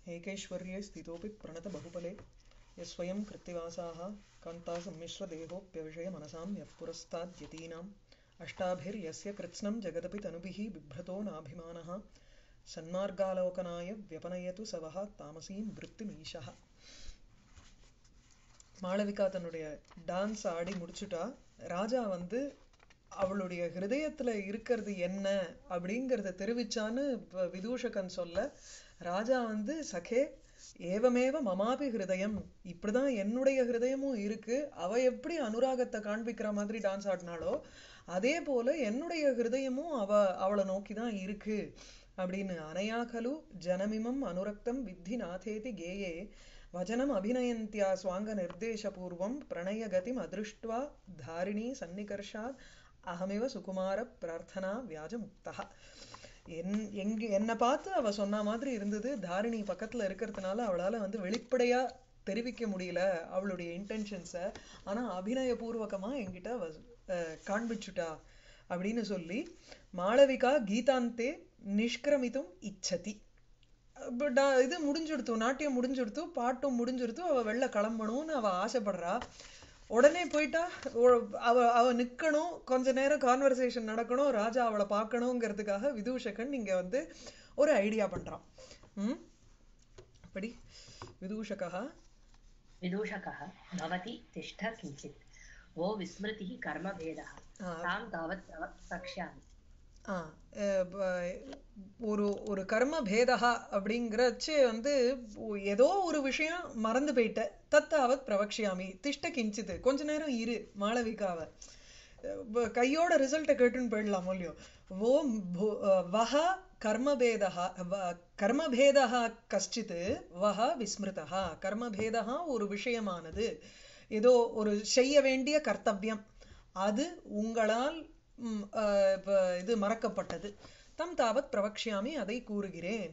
एकैश्वर्ये स्थितोऽपि प्रणतबहुफले यस्वयं कृत्तिवासाः कान्तासम्मिश्रदेहोऽप्यविषयमनसां यः पुरस्ताद्यतीनाम् अष्टाभिर्यस्य कृत्स्नं जगदपि तनुभिः बिभ्रतो नाभिमानः सन्मार्गालोकनाय व्यपनयतु स वः तामसीं वृत्तिमीशः மாளவிகா தன்னுடைய டான்ஸ் ஆடி முடிச்சுட்டா ராஜா வந்து அவளுடைய ஹிருதயத்துல இருக்கிறது என்ன அப்படிங்கிறத தெரிவிச்சான்னு இப்ப விதூஷகன் சொல்ல ராஜா வந்து சகே ஏவமேவ மமாபி ஹிருதயம் இப்படிதான் என்னுடைய ஹிருதயமும் இருக்கு அவ எப்படி அனுராகத்தை காண்பிக்கிற மாதிரி டான்ஸ் ஆடினாலோ அதே போல என்னுடைய ஹிருதயமும் அவ அவளை நோக்கி தான் இருக்கு அப்படின்னு அனையா கலு ஜனமிமம் அனுரக்தம் வித்தி நாதேதி கேயே வச்சனம் அபிநயந்தியா சுவாங்க நிர்தேசபூர்வம் பிரணயகதிம் அதிருஷ்டுவா தாரிணி சன்னிகர்ஷாத் அகமிவ சுகுமார பிரார்த்தனா வியாஜமுக்தா என் எங்க என்னை பார்த்து அவ சொன்ன மாதிரி இருந்தது தாரிணி பக்கத்துல இருக்கிறதுனால அவளால வந்து வெளிப்படையா தெரிவிக்க முடியல அவளுடைய இன்டென்ஷன்ஸை ஆனா அபிநயபூர்வகமா என்கிட்ட அவ காண்பிச்சுட்டா அப்படின்னு சொல்லி மாளவிகா கீதாந்தே நிஷ்கிரமித்தும் இச்சதி இது முடிஞ்சுடுத்து நாட்டியம் முடிஞ்சுடுத்து பாட்டும் முடிஞ்சுடுத்து அவ வெளில கிளம்பணும்னு அவ ஆசைப்படுறா உடனே போயிட்டா அவ அவ நிக்கணும் கொஞ்ச நேரம் கான்வர்சேஷன் நடக்கணும் ராஜா அவளை பார்க்கணுங்கிறதுக்காக விதூஷகன் இங்க வந்து ஒரு ஐடியா பண்றான் ம் அப்படி விதூஷகா विदूषकः भवति तिष्ठ किञ्चित् वो विस्मृतिः कर्मभेदः तां तावत् प्रवक्ष्यामि ஒரு ஒரு கர்ம பேதா அப்படிங்கிறச்சு வந்து ஏதோ ஒரு விஷயம் மறந்து போயிட்ட தத்தாவத் பிரவக்ஷியாமி திஷ்ட கிஞ்சிது கொஞ்ச நேரம் இரு மாளவிகாவ கையோட ரிசல்ட்டை கேட்டுன்னு போயிடலாம் இல்லையோ ஓ வஹ கர்மபேதா கர்மபேதா கஷ்டித் வஹ விஸ்மிருதா கர்மபேதா ஒரு விஷயமானது ஏதோ ஒரு செய்ய வேண்டிய கர்த்தவியம் அது உங்களால் இது மறக்கப்பட்டது தம் தாவத் பிரவக்ஷாமி அதை கூறுகிறேன்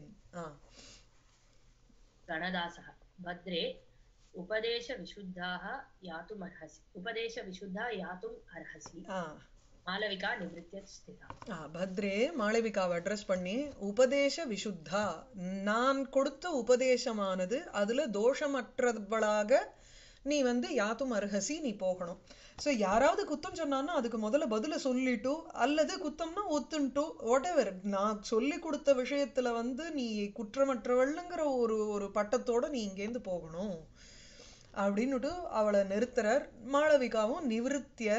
गणदासः भद्रे उपदेशविशुद्धाः यातुम् अर्हसि उपदेशविशुद्धा यातुम् अर्हसि மாளவிகா நிவத்திய ஸ்திதா பத்ரே மாளவிகாவை அட்ரஸ் பண்ணி உபதேச விசுத்தா நான் கொடுத்த உபதேசமானது அதுல தோஷமற்றவளாக நீ வந்து யாத்தும் அருகசி நீ போகணும் ஸோ யாராவது குத்தம் சொன்னான்னா அதுக்கு முதல்ல பதில சொல்லிட்டு அல்லது குத்தம்னா ஒத்துன்ட்டு வாட் எவர் நான் சொல்லி கொடுத்த விஷயத்துல வந்து நீ குற்றமற்றவள்ங்கிற ஒரு ஒரு பட்டத்தோட நீ இங்கேருந்து போகணும் அப்படின்னுட்டு அவளை நிறுத்துறார் மாளவிகாவும் நிவிருத்திய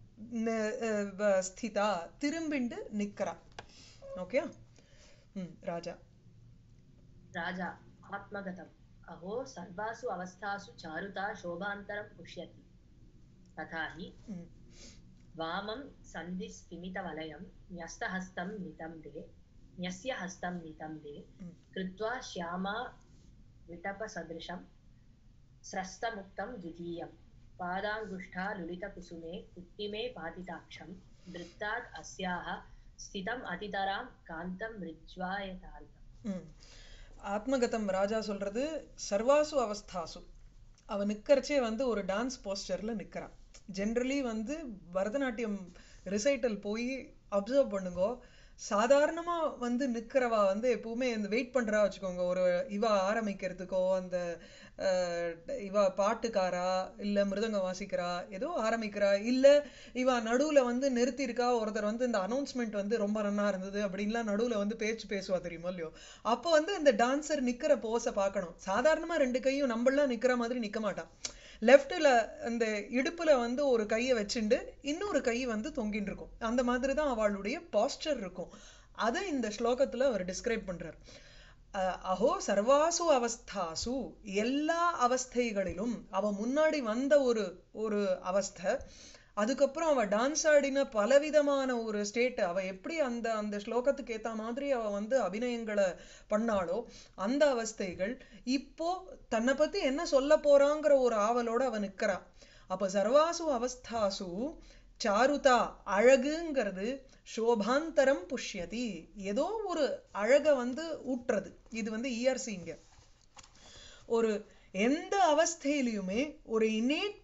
ஸ்திதா திரும்பிண்டு நிக்கிறா ஓகே ம் ராஜா ராஜா ஆத்மகதம் अहो सर्वासु अवस्थासु चारुता शोभान्तरं पुष्यति तथा हि वामं सन्धिस्तिमितवलयं न्यस्तहस्तं नितम्बे न्यस्य हस्तं नितम्बे कृत्वा श्यामा विटपसदृशं स्रस्तमुक्तं द्वितीयं पादाङ्गुष्ठा लुलितकुसुमे उत्तिमे पातिताक्षं वृत्ताद् अस्याः स्थितम् अतितरां कान्तं मृज्वायतार्गम् ஆத்மகதம் ராஜா சொல்றது சர்வாசு அவஸ்தாசு அவ நிக்கிறச்சே வந்து ஒரு டான்ஸ் போஸ்டர்ல நிக்கிறான் ஜென்ரலி வந்து பரதநாட்டியம் ரிசைட்டல் போய் அப்சர்வ் பண்ணுங்க சாதாரணமா வந்து நிக்கிறவா வந்து எப்பவுமே இந்த வெயிட் பண்றா வச்சுக்கோங்க ஒரு இவ ஆரம்பிக்கிறதுக்கோ அந்த இவ பாட்டுக்காரா இல்ல மிருதங்க வாசிக்கிறா ஏதோ ஆரம்பிக்கிறா இல்ல இவ நடுவுல வந்து நிறுத்தி இருக்கா ஒருத்தர் வந்து இந்த அனௌன்ஸ்மெண்ட் வந்து ரொம்ப நன்னா இருந்தது அப்படின்லாம் நடுவுல வந்து பேச்சு பேசுவா தெரியுமோ இல்லையோ அப்போ வந்து இந்த டான்சர் நிக்கிற போஸை பார்க்கணும் சாதாரணமா ரெண்டு கையும் நம்மளாம் நிக்கிற மாதிரி நிக்க மாட்டான் லெஃப்ட்ல அந்த இடுப்புல வந்து ஒரு கையை வச்சுண்டு இன்னொரு கை வந்து தொங்கின்னு இருக்கும் அந்த மாதிரி தான் அவளுடைய பாஸ்டர் இருக்கும் அதை இந்த ஸ்லோகத்துல அவர் டிஸ்கிரைப் பண்றார் அஹோ சர்வாசு அவஸ்தாசு எல்லா அவஸ்தைகளிலும் அவ முன்னாடி வந்த ஒரு ஒரு அவஸ்தை அதுக்கப்புறம் அவ டான்ஸ் ஆடின பலவிதமான ஒரு ஸ்டேட் அவ எப்படி அந்த அந்த ஸ்லோகத்துக்கு ஏத்த மாதிரி அவ வந்து அபிநயங்களை பண்ணாளோ அந்த அவஸ்தைகள் இப்போ தன்னை பத்தி என்ன சொல்ல போறாங்கிற ஒரு ஆவலோட அவ நிக்கிறா அப்ப சர்வாசு அவஸ்தாசு சாருதா அழகுங்கிறது சோபாந்தரம் புஷ்யதி ஏதோ ஒரு அழக வந்து ஊட்டுறது இது வந்து இஆர்சி இங்க ஒரு எந்த அவஸ்தையிலையுமே ஒரு இன்னேட்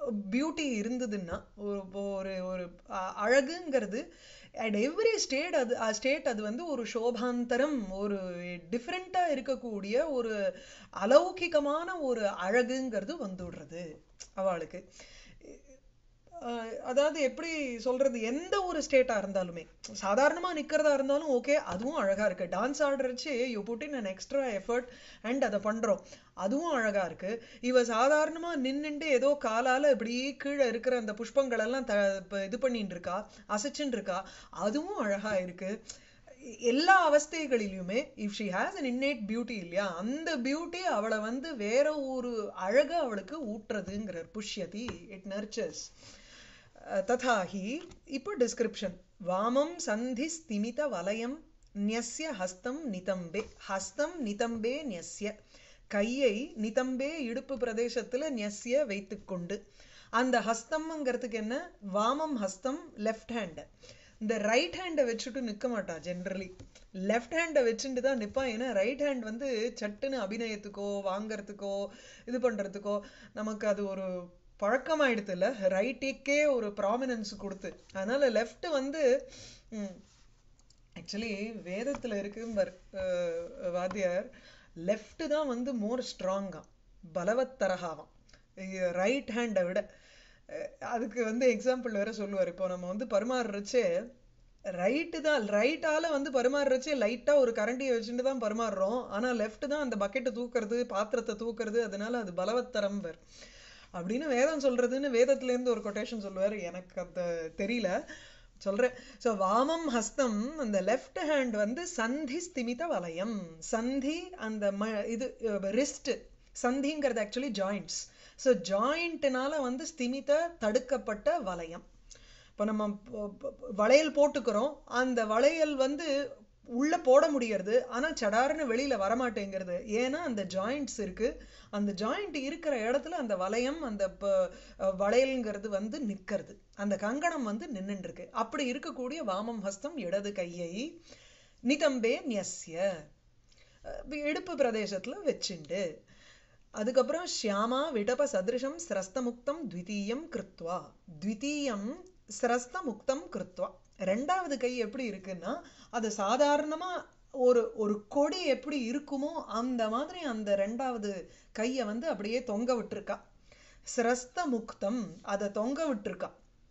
பியூட்டி இருந்ததுன்னா ஒரு ஒரு ஒரு அ- அழகுங்கிறது அட் எவ்ரி ஸ்டேட் அது ஸ்டேட் அது வந்து ஒரு சோபாந்தரம் ஒரு டிஃப்ரெண்ட்டாக இருக்கக்கூடிய ஒரு அலௌகிகமான ஒரு அழகுங்கிறது வந்துடுறது அவளுக்கு அஹ் அதாவது எப்படி சொல்றது எந்த ஒரு ஸ்டேட்டா இருந்தாலுமே சாதாரணமா நிக்கிறதா இருந்தாலும் ஓகே அதுவும் அழகா இருக்கு டான்ஸ் ஆடுறச்சு you put in an extra effort and அதை பண்றோம் அதுவும் அழகா இருக்கு இவ சாதாரணமா நின்னுட்டு ஏதோ காலால இப்படி கீழே இருக்கிற அந்த புஷ்பங்கள் எல்லாம் த இப்ப இது பண்ணிட்டு இருக்கா அசைச்சுட்டு இருக்கா அதுவும் அழகா இருக்கு எல்லா அவஸ்தைகளிலுமே if she has an innate beauty இல்லையா அந்த பியூட்டி அவளை வந்து வேற ஒரு அழக அவளுக்கு ஊட்டுறதுங்கிறார் புஷ்யதி இட் நர்ச்சர்ஸ் ததா ஹி இப்போ டிஸ்கிரிப்ஷன் வாமம் சந்தி ஸ்திமித வலயம் நியஸ்ய ஹஸ்தம் நிதம்பே ஹஸ்தம் நிதம்பே நியஸ்ய கையை நிதம்பே இடுப்பு பிரதேசத்துல நியஸ்ய வைத்துக்கொண்டு அந்த ஹஸ்தம்ங்கிறதுக்கு என்ன வாமம் ஹஸ்தம் லெஃப்ட் ஹேண்ட் இந்த ரைட் ஹேண்டை வச்சுட்டு நிற்க மாட்டா ஜென்ரலி லெஃப்ட் ஹேண்டை வச்சுட்டு தான் நிற்பா ஏன்னா ரைட் ஹேண்ட் வந்து சட்டுன்னு அபிநயத்துக்கோ வாங்கறதுக்கோ இது பண்றதுக்கோ நமக்கு அது ஒரு பழக்கமாயிடுது இல்ல ரைட்டுக்கே ஒரு ப்ராமினன்ஸ் கொடுத்து அதனால லெஃப்ட் வந்து ஆக்சுவலி வேதத்துல இருக்கு பார், அஹ், வாத்தியார் லெஃப்ட் தான் வந்து மோர் ஸ்ட்ராங்கா பலவத்தரகாவாம் ரைட் ஹேண்டை விட அஹ், அதுக்கு வந்து எக்ஸாம்பிள் வேற சொல்லுவார் இப்போ நம்ம வந்து பரிமாறுறச்சே ரைட்டு தான் ரைட்டால வந்து பரிமாறுறச்சே லைட்டா ஒரு கரண்டியை வச்சுட்டு தான் பரிமாறுறோம் ஆனா லெஃப்ட் தான் அந்த பக்கெட்டை தூக்குறது பாத்திரத்தை தூக்குறது அதனால அது பலவத்தரம் வர் அப்படின்னு வேதம் சொல்றதுன்னு வேதத்துல இருந்து ஒரு கொட்டேஷன் சொல்லுவார் எனக்கு அது தெரியல சொல்றேன் ஸோ வாமம் ஹஸ்தம் அந்த லெஃப்ட் ஹேண்ட் வந்து சந்தி ஸ்திமித வலயம் சந்தி அந்த ம இது ரிஸ்ட் சந்திங்கிறது ஆக்சுவலி ஜாயிண்ட்ஸ் ஸோ ஜாயிண்ட்னால வந்து ஸ்திமித தடுக்கப்பட்ட வலயம் இப்போ நம்ம ப- ப- வளையல் போட்டுக்கிறோம் அந்த வளையல் வந்து உள்ள போட முடியறது ஆனா சடார்னு வெளியில வரமாட்டேங்கிறது ஏன்னா அந்த ஜாயிண்ட்ஸ் இருக்கு அந்த ஜாயிண்ட் இருக்கிற இடத்துல அந்த வளையம் அந்த ப- அஹ் வளையல்ங்கிறது வந்து நிக்கிறது அந்த கங்கணம் வந்து நின்னுட்டு இருக்கு அப்படி இருக்கக்கூடிய வாமம் ஹஸ்தம் இடது கையை நிதம்பே நியஸ்ய அஹ் இடுப்பு பிரதேசத்துல வச்சுண்டு அதுக்கப்புறம் ஷியாமா விடப சதிருஷம் சிரஸ்தமுக்தம் த்விதீயம் கிருத்வா த்விதீயம் சிரஸ்தமுக்தம் கிருத்வா ரெண்டாவது கை எப்படி இருக்குன்னா அது சாதாரணமா ஒரு ஒரு கொடி எப்படி இருக்குமோ அந்த மாதிரி அந்த ரெண்டாவது கையை வந்து அப்படியே தொங்க விட்டுருக்கா சிரஸ்த முக்தம் அதை தொங்க விட்டுருக்கா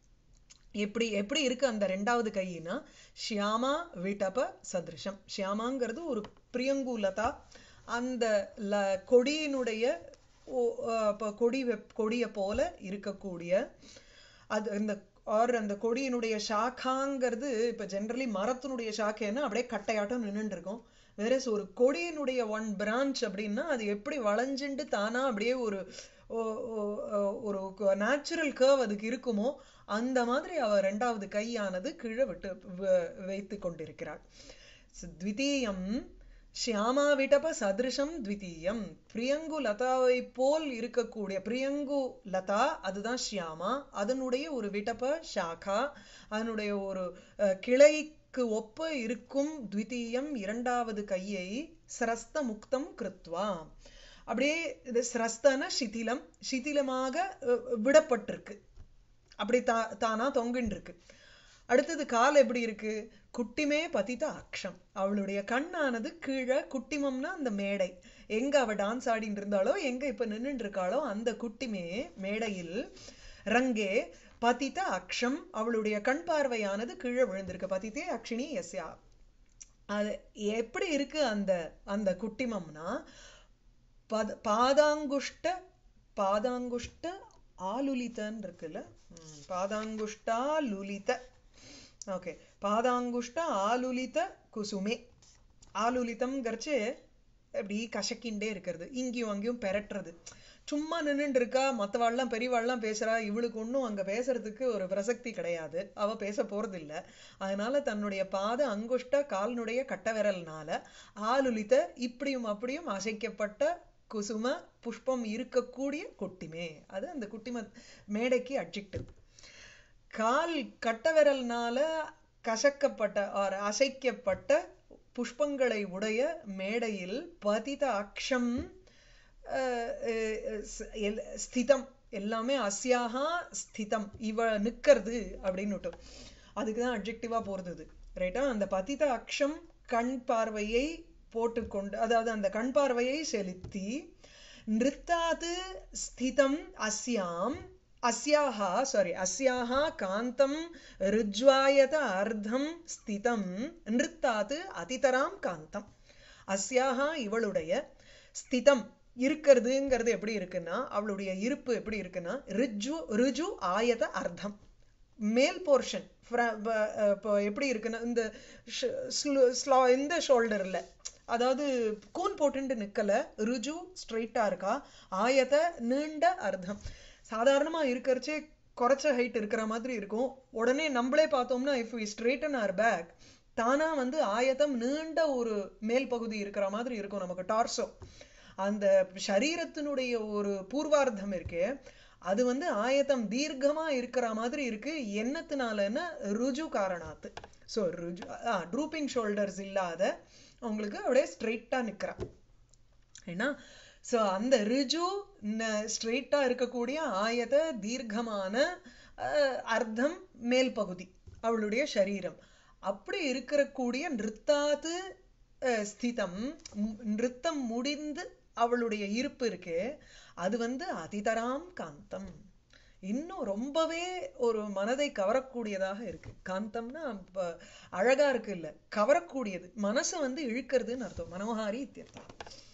எப்படி எப்படி இருக்கு அந்த ரெண்டாவது கையினா ஷியாமா விடப சதிருஷம் ஷியாமாங்கிறது ஒரு பிரியங்குலதா அந்த ல கொடியினுடைய ஓ- அஹ் இப்ப கொடி வெப்- கொடிய போல இருக்கக்கூடிய அது அந்த ஆர் அந்த கொடியினுடைய சாக்காங்கிறது இப்ப ஜெனரலி மரத்தினுடைய சாக்கைன்னா அப்படியே கட்டையாட்டம் நின்னுட்டு இருக்கும் வேற ஒரு கொடியினுடைய ஒன் பிரான்ச் அப்படின்னா அது எப்படி வளைஞ்சுண்டு தானா அப்படியே ஒரு ஓ- ஓ- ஓ- ஒரு நேச்சுரல் கர்வ் அதுக்கு இருக்குமோ அந்த மாதிரி அவ ரெண்டாவது கையானது கீழே விட்டு வ- வைத்துக் கொண்டிருக்கிறாள் So, த்விதீயம் ஷியாமா விடப சதிருஷம் த்விதீயம் பிரியங்கு லதாவை போல் இருக்கக்கூடிய பிரியங்கு லதா அதுதான் ஷியாமா அதனுடைய ஒரு விடப ஷாகா அதனுடைய ஒரு அஹ், கிளைக்கு ஒப்ப இருக்கும் த்விதீயம் இரண்டாவது கையை சிரஸ்த முக்தம் கிருத்வா அப்படியே இது சிரஸ்தன சிதிலம் சிதிலமாக அஹ், விடப்பட்டிருக்கு அப்படி தா தானா தொங்கின்னு இருக்கு அடுத்தது கால் எப்படி இருக்கு குட்டிமே பதித அக்ஷம் அவளுடைய கண்ணானது கீழே குட்டிமம்னா அந்த மேடை எங்க அவ டான்ஸ் ஆடிட்டு இருந்தாளோ எங்க இப்ப நின்னுட்டு இருக்காளோ அந்த குட்டிமே மேடையில் ரங்கே பதித அக்ஷம் அவளுடைய கண் பார்வையானது கீழே விழுந்திருக்கு பதித்தே அக்ஷினி எஸ்யா அது எப்படி இருக்கு அந்த அந்த குட்டிமம்னா பத பாதாங்குஷ்ட பாதாங்குஷ்ட ஆலுலிதன்னு இருக்குல்ல ம், பாதாங்குஷ்டா லுலித ஓகே பாதாங்குஷ்ட ஆலுலித குசுமே ஆலுலிதம்ங்கிறச்சு அப்படி கசக்கிண்டே இருக்கிறது இங்கேயும் அங்கேயும் பெரட்டுறது சும்மா நின்னுட்டு இருக்கா மற்றவாள்லாம் பெரியவாள்லாம் பேசுறா இவளுக்கு ஒன்றும் அங்க பேசுறதுக்கு ஒரு பிரசக்தி கிடையாது அவ பேச போறது இல்ல அதனால தன்னுடைய பாத அங்குஷ்ட கால்னுடைய கட்டவிரல்னால ஆலுலித்த இப்படியும் அப்படியும் அசைக்கப்பட்ட குசும புஷ்பம் இருக்கக்கூடிய குட்டிமே அது அந்த குட்டிம மேடைக்கு அட்ஜெக்டிவ் கால் கட்டவிரல்னால கசக்கப்பட்ட ஆர் அசைக்கப்பட்ட புஷ்பங்களை உடைய மேடையில் பதித அக்ஷம் அஹ், அஹ், ஸ்- எல்- ஸ்திதம் எல்லாமே அஸ்யாஹா ஸ்திதம் இவ நிக்கிறது அப்படின்னுட்டு அதுக்கு தான் அப்ஜெக்டிவா போறது இது ரைட்டா அந்த பதித அக்ஷம் கண் பார்வையை போட்டுக்கொண்டு அதாவது அந்த கண் பார்வையை செலுத்தி நிறுத்தாது ஸ்திதம் அஸ்யாம் अस्याः சாரி अस्याः காந்தம் ருஜ்வாயத அர்த்தம் ஸ்திதம் நிறுத்தாது அதிதராம் காந்தம் அஸ்யாஹ இவளுடைய ஸ்திதம் இருக்கிறதுங்கிறது எப்படி இருக்குன்னா அவளுடைய இருப்பு எப்படி இருக்குன்னா ரிஜு ருஜு ஆயத அர்த்தம் மேல் போர்ஷன் இப்போ எப்படி இருக்குன்னா இந்த ஷ- ஸ்லு- ஸ்லா- இந்த ஷோல்டர்ல அதாவது கூன் போட்டுட்டு நிக்கல ருஜு ஸ்ட்ரைட்டா இருக்கா ஆயத நீண்ட அர்த்தம் சாதாரணமா இருக்கறச்சே குறைச்ச ஹைட் இருக்கிற மாதிரி இருக்கும் உடனே நம்மளே பார்த்தோம்னா if we straighten our back தானா வந்து ஆயத்தம் நீண்ட ஒரு மேல் பகுதி இருக்கிற மாதிரி இருக்கும் நமக்கு டார்சோ அந்த சரீரத்தினுடைய ஒரு பூர்வார்த்தம் இருக்கே அது வந்து ஆயத்தம் தீர்க்கமா இருக்கிற மாதிரி இருக்கு என்னத்தினாலன்னா ருஜு காரணாத்து ஸோ ருஜு ட்ரூப்பிங் ஷோல்டர்ஸ் இல்லாத உங்களுக்கு அப்படியே ஸ்ட்ரெயிட்டா நிக்கிறா ஏன்னா ஸோ அந்த ரிஜு ஸ்ட்ரெயிட்டா இருக்கக்கூடிய ஆயத தீர்க்கமான அஹ், அர்த்தம் மேல் பகுதி அவளுடைய சரீரம் அப்படி இருக்கக்கூடிய நிறுத்தாது அஹ், ஸ்திதம் ம், நிறுத்தம் முடிந்து அவளுடைய இருப்பு இருக்கு அது வந்து அதிதராம் காந்தம் இன்னும் ரொம்பவே ஒரு மனதை கவரக்கூடியதாக இருக்கு காந்தம்னா இப்ப அழகா இருக்கு இல்ல கவரக்கூடியது மனசை வந்து இழுக்கிறதுன்னு அர்த்தம் மனோஹாரி இத்தியர்த்தம்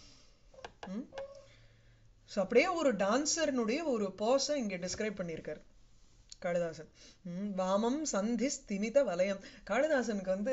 ஸோ அப்படியே ஒரு டான்சர்னுடைய ஒரு போஸை இங்க டிஸ்கிரைப் பண்ணியிருக்காரு காளிதாசன் ம், வாமம் சந்தி ஸ்திமித வலயம் காளிதாசனுக்கு வந்து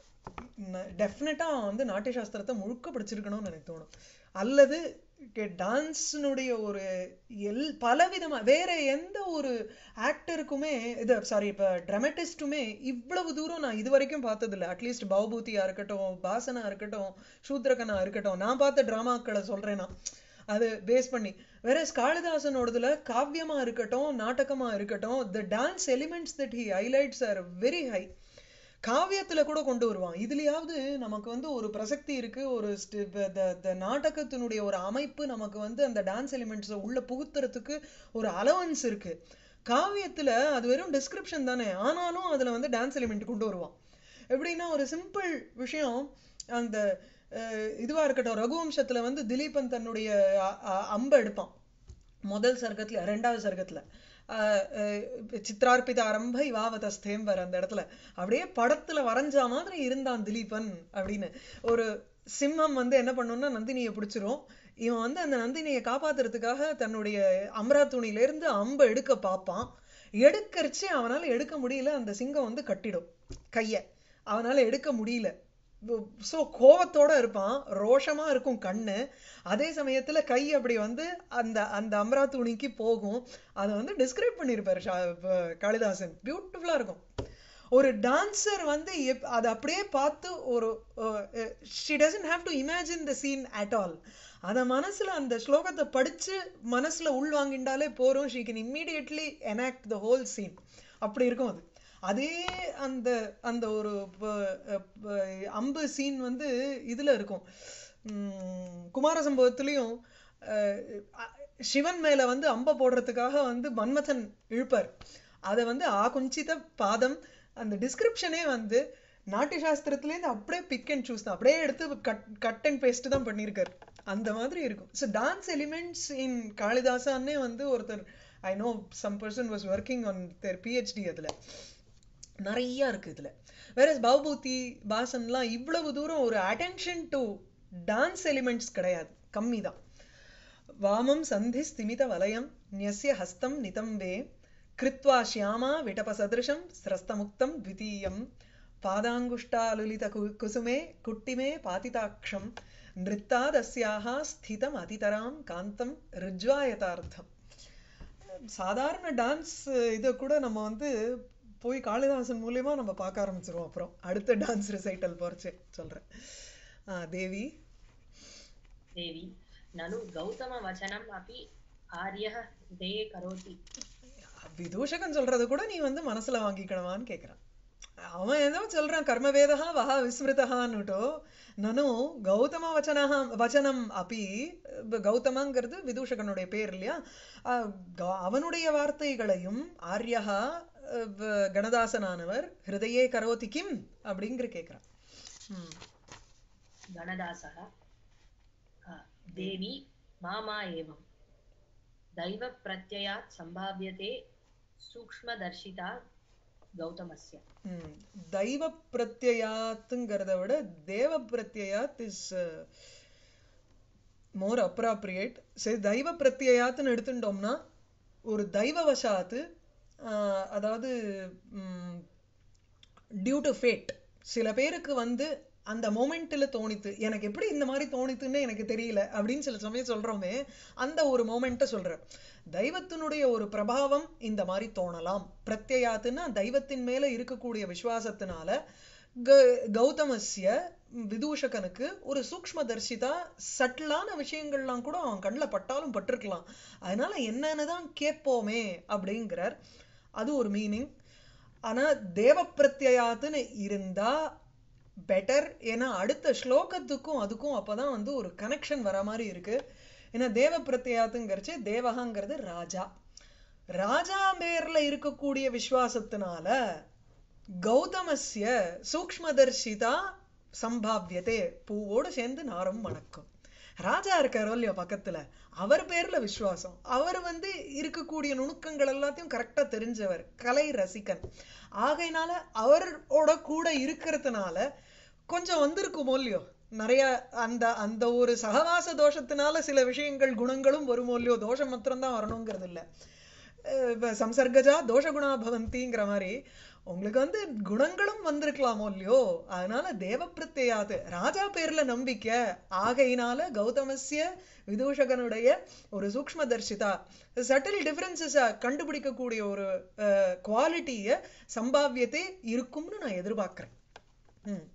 டெஃபினட்டா வந்து நாட்டிய சாஸ்திரத்தை முழுக்க படிச்சிருக்கணும்னு எனக்கு தோணும் அல்லது டான்ஸினுடைய ஒரு எல் பலவிதமா வேற எந்த ஒரு ஆக்டருக்குமே இது சாரி இப்ப ட்ரமட்டிஸ்டுமே இவ்வளவு தூரம் நான் இது வரைக்கும் பார்த்ததில்ல அட்லீஸ்ட் பவபூதியா இருக்கட்டும் பாசனா இருக்கட்டும் சூத்ரகனா இருக்கட்டும் நான் பார்த்த டிராமாக்களை சொல்றேன் நான் அது பேஸ் பண்ணி வேற காளிதாசனோடதுல காவியமா இருக்கட்டும் நாடகமா இருக்கட்டும் the dance elements that he highlights are very high காவியத்துல கூட கொண்டு வருவான் இதுலயாவது நமக்கு வந்து ஒரு பிரசக்தி இருக்கு ஒரு st- the- the- the நாடகத்தினுடைய ஒரு அமைப்பு நமக்கு வந்து அந்த டான்ஸ் எலிமெண்ட்ஸை உள்ள புகுத்துறதுக்கு ஒரு அலவன்ஸ் இருக்கு காவியத்துல அது வெறும் டிஸ்கிரிப்ஷன் தானே ஆனாலும் அதுல வந்து டான்ஸ் எலிமெண்ட் கொண்டு வருவான் எப்படின்னா ஒரு சிம்பிள் விஷயம் அந்த அஹ், இதுவா இருக்கட்டும் ரகுவம்சத்துல வந்து திலீபன் தன்னுடைய அ- அ- அம்பை எடுப்பான் முதல் சர்க்கத்துல ரெண்டாவது சர்க்கத்துல ஆஹ் அஹ் சித்ரார்ப்பித ஆரம்ப இவாவதஸ்தேம் வர அந்த இடத்துல அப்படியே படத்துல வரைஞ்ச மாதிரி இருந்தான் திலீபன் அப்படின்னு ஒரு சிம்மம் வந்து என்ன பண்ணும்னா நந்தினியை பிடிச்சிரும் இவன் வந்து அந்த நந்தினியை காப்பாத்துறதுக்காக தன்னுடைய அம்ரா துணியில இருந்து அம்பை எடுக்க பார்ப்பான் எடுக்கரிச்சு அவனால எடுக்க முடியல அந்த சிங்கம் வந்து கட்டிடும் கைய அவனால எடுக்க முடியல சோ கோவத்தோட இருப்பான் ரோஷமா இருக்கும் கண்ணு அதே சமயத்துல கை அப்படி வந்து அந்த அந்த அம்ரா துணிக்கு போகும் அதை வந்து டிஸ்கிரைப் பண்ணியிருப்பாரு ஷா- ப- காளிதாசன் பியூட்டிஃபுல்லா இருக்கும் ஒரு டான்சர் வந்து எப்- அதை அப்படியே பார்த்து ஒரு she doesn't have to imagine the scene at all அத மனசுல அந்த ஸ்லோகத்தை படிச்சு மனசுல உள்வாங்கிண்டாலே போறோம் she can immediately enact the whole scene அப்படி இருக்கும் அது அதே அந்த அந்த ஒரு ப- ப- அம்பு சீன் வந்து இதுல இருக்கும் உம் குமார சம்பவத்திலையும் அஹ், அ- சிவன் மேல வந்து அம்பை போடுறதுக்காக வந்து மன்மதன் இழுப்பார் அதை வந்து ஆகுஞ்சித பாதம் அந்த டிஸ்கிரிப்ஷனே வந்து நாட்டிய சாஸ்திரத்துலேருந்து அப்படியே பிக் அண்ட் சூஸ் தான் அப்படியே எடுத்து கட் கட் அண்ட் பேஸ்ட் தான் பண்ணியிருக்காரு அந்த மாதிரி இருக்கும் ஸோ டான்ஸ் எலிமெண்ட்ஸ் இன் காளிதாசான்னே வந்து ஒருத்தர் I know some person was working on their PhD அதுல நிறைய இருக்கு இதுல வேற பவபூதி பாசன்லாம் இவ்வளவு தூரம் ஒரு அட்டென்ஷன் டு டான்ஸ் எலிமெண்ட்ஸ் கிடையாது கம்மி தான் வாமம் சந்தி ஸ்திமித வலயம் न्यस्य हस्तं नितम्बे कृत्वा श्यामा विटपसदृशं स्रस्तमुक्तं द्वितीयं पादाङ्गुष्टालुलितकुसुमे कुट्टिमे पातिताक्षं नृत्तादस्याः स्थितम् अतितरां कान्तं ரிஜ்வாயதார்த்தம் சாதாரண டான்ஸ் இதை கூட நம்ம வந்து போய் காளிதாசன் மூலியமா நம்ம பார்க்க ஆரம்பிச்சிருவோம் அப்புறம் அடுத்த டான்ஸ் ரிசைட்டல் போறச்சே சொல்றேன் ஆஹ் தேவி देवी ननु गौतमवचनम् अपि आर्यः हृदये करोति விதூஷகன் சொல்றது கூட நீ வந்து மனசுல வாங்கிக்கணுமான்னு கேக்குறான் அவன் ஏதோ சொல்றான் கர்மவேதா வஹா விஸ்மிருதஹான்னுட்டோ நனு கௌதம வச்சனஹ வச்சனம் அப்பி இப்ப கௌதமங்கிறது விதூஷகனுடைய பேர் இல்லையா அஹ் க- அவனுடைய வார்த்தைகளையும் ஆர்யஹா அஹ் வ- கணதாசனானவர் ஹிருதயே கரோதி கிம் அப்படிங்கிற கேக்குறான் ம். गणदासः आ, देवी मा मा एवं दैवप्रत्ययात् सम्भाव्यते सूक्ष्मदर्शिता गौतमस्य ம். தெய்வ பிரத்யயாத்துங்கிறத விட தேவ பிரத்யயாத் இஸ் மோர் அப்ராப்ரியேட் சரி தெய்வ பிரத்யயாத்துன்னு எடுத்துட்டோம்னா ஒரு தெய்வவசாத்து ஆஹ், அதாவது டியூ டு ஃபேட் சில பேருக்கு வந்து அந்த மோமெண்ட்டில் தோணித்து எனக்கு எப்படி இந்த மாதிரி தோணித்துன்னு எனக்கு தெரியல அப்படின்னு சில சமயம் சொல்றோமே அந்த ஒரு மோமெண்ட்டை சொல்றேன் தெய்வத்தினுடைய ஒரு பிரபாவம் இந்த மாதிரி தோணலாம் பிரத்யயாத்துன்னா தெய்வத்தின் மேல இருக்கக்கூடிய விசுவாசத்தினால க- கௌதமஸ்ய விதூஷகனுக்கு ஒரு சூக்ஷ்ம தர்சிதா சட்டிலான விஷயங்கள்லாம் கூட அவன் கண்ணில் பட்டாலும் பட்டிருக்கலாம் அதனால என்னன்னு தான் கேட்போமே அப்படிங்கிறார் அது ஒரு மீனிங் ஆனா தேவ பிரத்யயாத்துன்னு இருந்தா பெட்டர் ஏன்னா அடுத்த ஸ்லோகத்துக்கும் அதுக்கும் அப்பதான் வந்து ஒரு கனெக்ஷன் வர மாதிரி இருக்கு ஏன்னா தேவ பிரத்யயாத்துங்கிறச்சு தேவகாங்கிறது ராஜா ராஜா பேர்ல இருக்கக்கூடிய விசுவாசத்தினால கௌதமஸ்ய சூக்ஷ்மதர்ஷிதா சம்பாவியதே பூவோடு சேர்ந்து நாரும் வணக்கம் ராஜா இருக்காரோ இல்லையோ பக்கத்துல அவர் பேர்ல விசுவாசம் அவர் வந்து இருக்கக்கூடிய நுணுக்கங்கள் எல்லாத்தையும் கரெக்டா தெரிஞ்சவர் கலை ரசிகன் ஆகையினால அவரோட கூட இருக்கிறதுனால கொஞ்சம் வந்திருக்குமோ இல்லையோ நிறைய அந்த அந்த ஒரு சகவாச தோஷத்தினால சில விஷயங்கள் குணங்களும் வருமோ இல்லையோ தோஷம் மாத்திரம்தான் வரணுங்கிறது இல்ல அஹ் இப்ப சம்சர்கஜா தோஷகுணா பவந்திங்கிற மாதிரி உங்களுக்கு வந்து குணங்களும் வந்திருக்கலாமோ இல்லையோ அதனால தேவ பிரத்யாது ராஜா பேர்ல நம்பிக்கை ஆகையினால கௌதமஸ்ய விதூஷகனுடைய ஒரு சூக்ஷ்ம தர்ஷிதா சட்டில் டிஃபரன்சஸ கண்டுபிடிக்கக்கூடிய ஒரு குவாலிட்டிய சம்பாவியத்தை இருக்கும்னு நான் எதிர்பார்க்கிறேன் ம்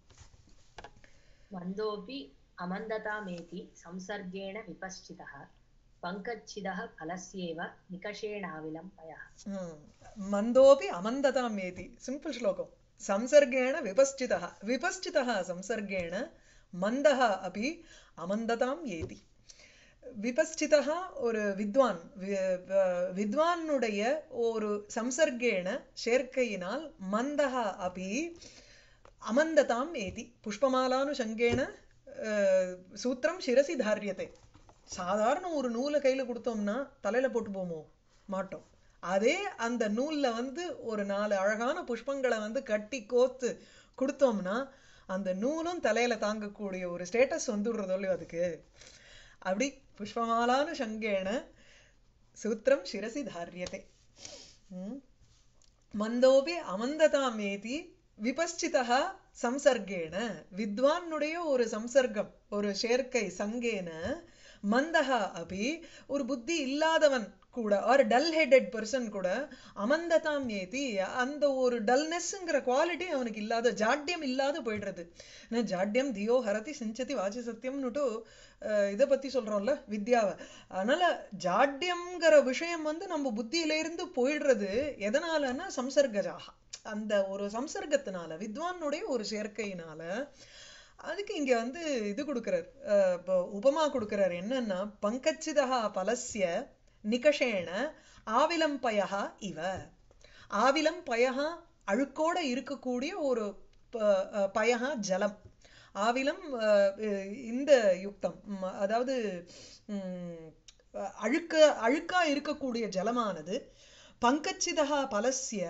मन्दोऽपि अमन्दतामेति संसर्गेण विपश्चितः पङ्कच्छिदः फलस्येव निकषेणाविलम्बयः ம். மந்தோபி அமந்ததாம் ஏதி சிம்பிள் ஸ்லோகம் சம்சர்கேண விபஸ்சிதः விபஸ்சிதः சம்சர்கேண மந்தः அபி அமந்ததாம் ஏதி விபஸ்சிதா ஒரு வித்வான் வி- வ- வித்வானுடைய ஒரு சம்சர்கேண சேர்க்கையினால் மந்தः அபி அமந்ததாம் ஏதி புஷ்பமாலானுஷங்கேன அஹ், சூத்திரம் சிரசி தாரியத்தை சாதாரண ஒரு நூலை கையில கொடுத்தோம்னா தலையில போட்டு போமோ மாட்டோம் அதே அந்த நூல்ல வந்து ஒரு நாலு அழகான புஷ்பங்களை வந்து கட்டி கோத்து கொடுத்தோம்னா அந்த நூலும் தலையில தாங்கக்கூடிய ஒரு ஸ்டேட்டஸ் வந்துடுறதோ இல்லையோ அதுக்கு அப்படி புஷ்பமாலானு சங்கேன சூத்திரம் சிரசி தாரியத்தை ம் மந்தோபி அமந்ததாமேதி விபஸ்சிதா சம்சர்கேன வித்வானுடைய ஒரு சம்சர்க்கம் ஒரு சேர்க்கை சங்கேன மந்தஹா அபி ஒரு புத்தி இல்லாதவன் கூட ஒரு டல் ஹெடட் பர்சன் கூட அமந்ததாம் ஏதி அந்த ஒரு டல்னஸ்ங்கிற குவாலிட்டி அவனுக்கு இல்லாத ஜாட்யம் இல்லாத போயிடுறது ஏன்னா ஜாட்யம் தியோ ஹரதி சிஞ்சதி வாசி சத்தியம்னுட்டு அஹ், இதை பத்தி சொல்றோம்ல வித்யாவை அதனால ஜாட்யம்ங்கிற விஷயம் வந்து நம்ம புத்தியில இருந்து போயிடுறது எதனாலன்னா சம்சர்கஜாக அந்த ஒரு சம்சர்க்கத்தினால வித்வானுடைய ஒரு சேர்க்கையினால அதுக்கு இங்க வந்து இது கொடுக்கிறார் அஹ், இப்போ உபமா கொடுக்கிறார் என்னன்னா பங்கச்சிதா பலஸ்ய நிகஷேன ஆவிலம் பயஹா இவ ஆவிலம் பயஹா அழுக்கோட இருக்கக்கூடிய ஒரு ப- அஹ், பயஹா ஜலம் ஆவிலம் அஹ், இந்த யுக்தம் ம், அதாவது ம், அழுக்க அழுக்கா இருக்கக்கூடிய ஜலமானது பங்கச்சிதா பலஸ்ய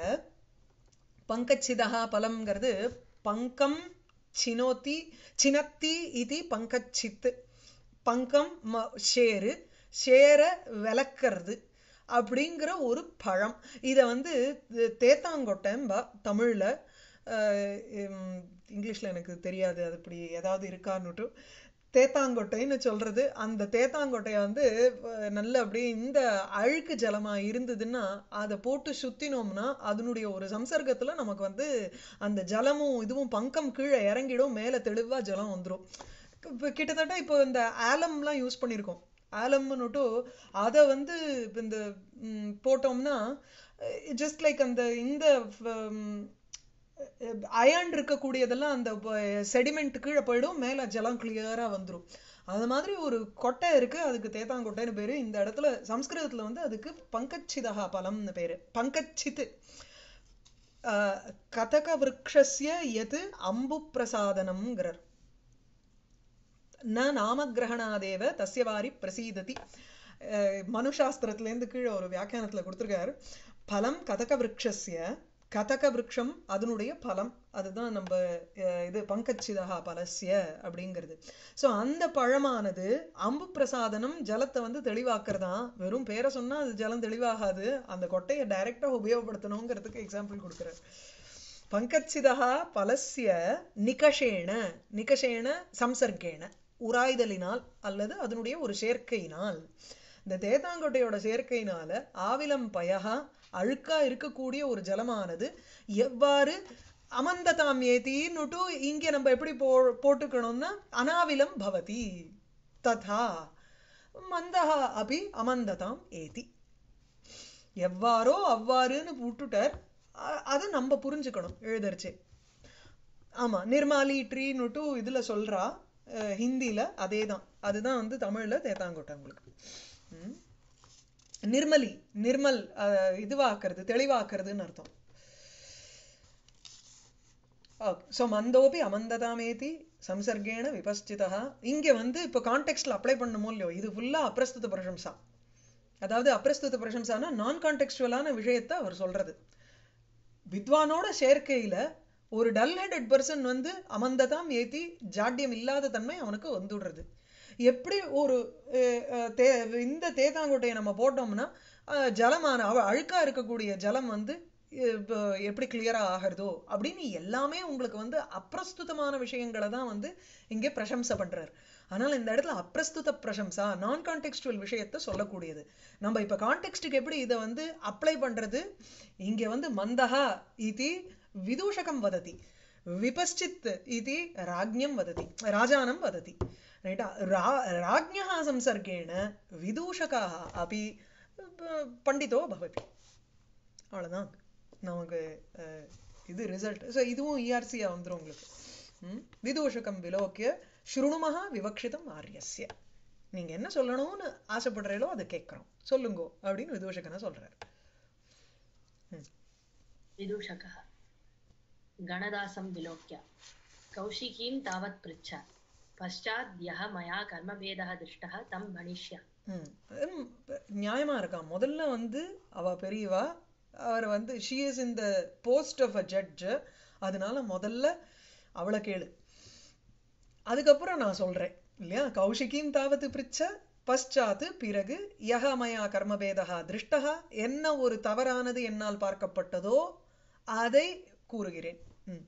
பங்கச்சிதா பலம்ங்கிறது பங்கம் சினோத்தி சினத்தி இது பங்கச்சித்து பங்கம் ம- ஷேரு ஷேர விளக்கிறது அப்படிங்கிற ஒரு பழம் இதை வந்து து- தேத்தாங்கொட்டைம்பா தமிழ்ல அஹ், உம், இங்கிலீஷ்ல எனக்கு தெரியாது அது இப்படி ஏதாவது இருக்கான்னுட்டு தேத்தாங்கொட்டைன்னு சொல்றது அந்த தேத்தாங்கொட்டையை வந்து அஹ், நல்ல அப்படியே இந்த அழுக்கு ஜலமா இருந்ததுன்னா அதை போட்டு சுத்தினோம்னா அதனுடைய ஒரு சம்சர்க்கத்துல நமக்கு வந்து அந்த ஜலமும் இதுவும் பங்கம் கீழே இறங்கிடும் மேல தெளிவா ஜலம் வந்துரும் இப்ப கிட்டத்தட்ட இப்போ இந்த ஆலம்லாம் யூஸ் பண்ணியிருக்கோம் ஆலம்னுட்டு அதை வந்து இப்ப இந்த ம், போட்டோம்னா ஜஸ்ட் லைக் அந்த இந்த அயர்ன் இருக்கக்கூடியதெல்லாம் அந்த செடிமெண்ட் கீழே போயிடும் மேல ஜலம் கிளியரா வந்துரும் அது மாதிரி ஒரு கொட்டை இருக்கு அதுக்கு தேத்தாங்கொட்டைன்னு பேரு இந்த இடத்துல சம்ஸ்கிருதத்துல வந்து அதுக்கு பங்கச்சிதா பலம்னு பேரு பங்கச்சித்து ஆஹ் கதக விரக்ஷஸ்ய எது அம்பு பிரசாதனம்ங்கிறார் ந நாமகிரகணாதேவ தஸ்ய வாரி பிரசீததி அஹ் மனுசாஸ்திரத்திலேருந்து கீழே ஒரு வியாக்கியானத்துல கொடுத்திருக்காரு பலம் கதக விரக்ஷஸ்ய கதக விரக்ஷம் அதனுடைய பலம் அதுதான் நம்ம அஹ், இது பங்கச்சிதா பலஸ்ய அப்படிங்கிறது சோ அந்த பழமானது அம்பு பிரசாதனம் ஜலத்தை வந்து தெளிவாக்குறதா வெறும் பேரை சொன்னா அது ஜலம் தெளிவாகாது அந்த கொட்டையை டைரக்டா உபயோகப்படுத்தணுங்கிறதுக்கு எக்ஸாம்பிள் கொடுக்குறாரு பங்கச்சிதா பலஸ்ய நிகஷேன நிகஷேன சம்சர்க்கேன உராய்தலினால் அல்லது அதனுடைய ஒரு சேர்க்கையினால் இந்த தேத்தாங்கொட்டையோட சேர்க்கையினால ஆவிலம் பயகா அழுக்கா இருக்கக்கூடிய ஒரு ஜலமானது எவ்வாறு அமந்ததாம் ஏத்தின்னுட்டு இங்க நம்ம எப்படி போ போட்டுக்கணும்னா அனாவிலம் பவதி ததா மந்தஹா அபி அமந்ததாம் ஏதி எவ்வாறோ அவ்வாறுன்னு விட்டுட்டார் அ- அதை நம்ம புரிஞ்சுக்கணும் எழுதரிச்சு ஆமா நிர்மாலி ட்ரீன்னுட்டு இதுல சொல்றா அஹ், ஹிந்தில அதேதான் அதுதான் வந்து தமிழ்ல தேத்தாங்கோட்டை உங்களுக்கு ம். நிர்மலி நிர்மல் அஹ், இதுவாக்குறது தெளிவாக்குறதுன்னு அர்த்தம் ஸோ மந்தோபி அமந்ததாமேதி சம்சர்கேண விபஸ்சிதா இங்க வந்து இப்போ கான்டெக்ட்ல அப்ளை பண்ணுமோ இல்லையோ இது ஃபுல்லா அப்பிரஸ்துத பிரசம்சா அதாவது அப்பிரஸ்துத பிரசம்சானா நான் கான்டெக்ஸ்டுவலான விஷயத்தை அவர் சொல்றது வித்வானோட சேர்க்கையில ஒரு டல் ஹெடட் பர்சன் வந்து அமந்ததாம் ஏத்தி ஜாட்யம் இல்லாத தன்மை அவனுக்கு வந்துடுறது எப்படி ஒரு அஹ், அஹ், தே இந்த தேத்தாங்கொட்டையை நம்ம போட்டோம்னா அஹ், ஜலமான அவ அழுக்கா இருக்கக்கூடிய ஜலம் வந்து அஹ், இப்ப எப்படி கிளியரா ஆகிறதோ அப்படின்னு எல்லாமே உங்களுக்கு வந்து அப்பிரஸ்துதமான விஷயங்களை தான் வந்து இங்கே பிரசம்சை பண்றாரு ஆனால் இந்த இடத்துல அப்பிரஸ்துத பிரசம்சா நான் கான்டெக்ஸ்டுவல் விஷயத்தை சொல்லக்கூடியது நம்ம இப்ப கான்டெக்ஸ்டுக்கு எப்படி இதை வந்து அப்ளை பண்றது இங்க வந்து மந்தஹா இதி விதூஷகம் வததி விபஸ்சித் இதி ராஜ்யம் வததி ராஜானம் வததி ரைட்டா ரா ராஜ்ஞः சம்சர்கேண விதூஷகாः अपि ப- பண்டிதோ பவதி அவ்வளவுதான் நமக்கு அஹ், இது ரிசல்ட் ஸோ இதுவும் இஆர்சியா வந்துரும் உங்களுக்கு ம்? விதூஷகம் விலோக்கிய ஸ்ருணுமஹா விவக்ஷிதம் ஆரியஸ்ய நீங்க என்ன சொல்லணும்னு ஆசைப்படுறீங்களோ அதை கேட்கிறோம் சொல்லுங்கோ அப்படின்னு விதூஷகனை சொல்றாரு विदूषकः गणदासं विलोक्य कौशिकीं तावत् पृच्छ पश्चात् यः मया कर्मभेदः दृष्टः तं भणिष्यामि ம். ம், நியாயமா இருக்கா முதல்ல வந்து அவ பெரியவா அவர் வந்து she is in the post of a judge அதனால முதல்ல அவளை கேளு அதுக்கப்புறம் நான் சொல்றேன் இல்லையா கௌஷிகியும் தாவது பிரிச்ச பశ్చాத்து பிறகு யக மயா கர்மபேதா திருஷ்டா என்ன ஒரு தவறானது என்னால் பார்க்கப்பட்டதோ அதை கூறுகிறேன் ம்.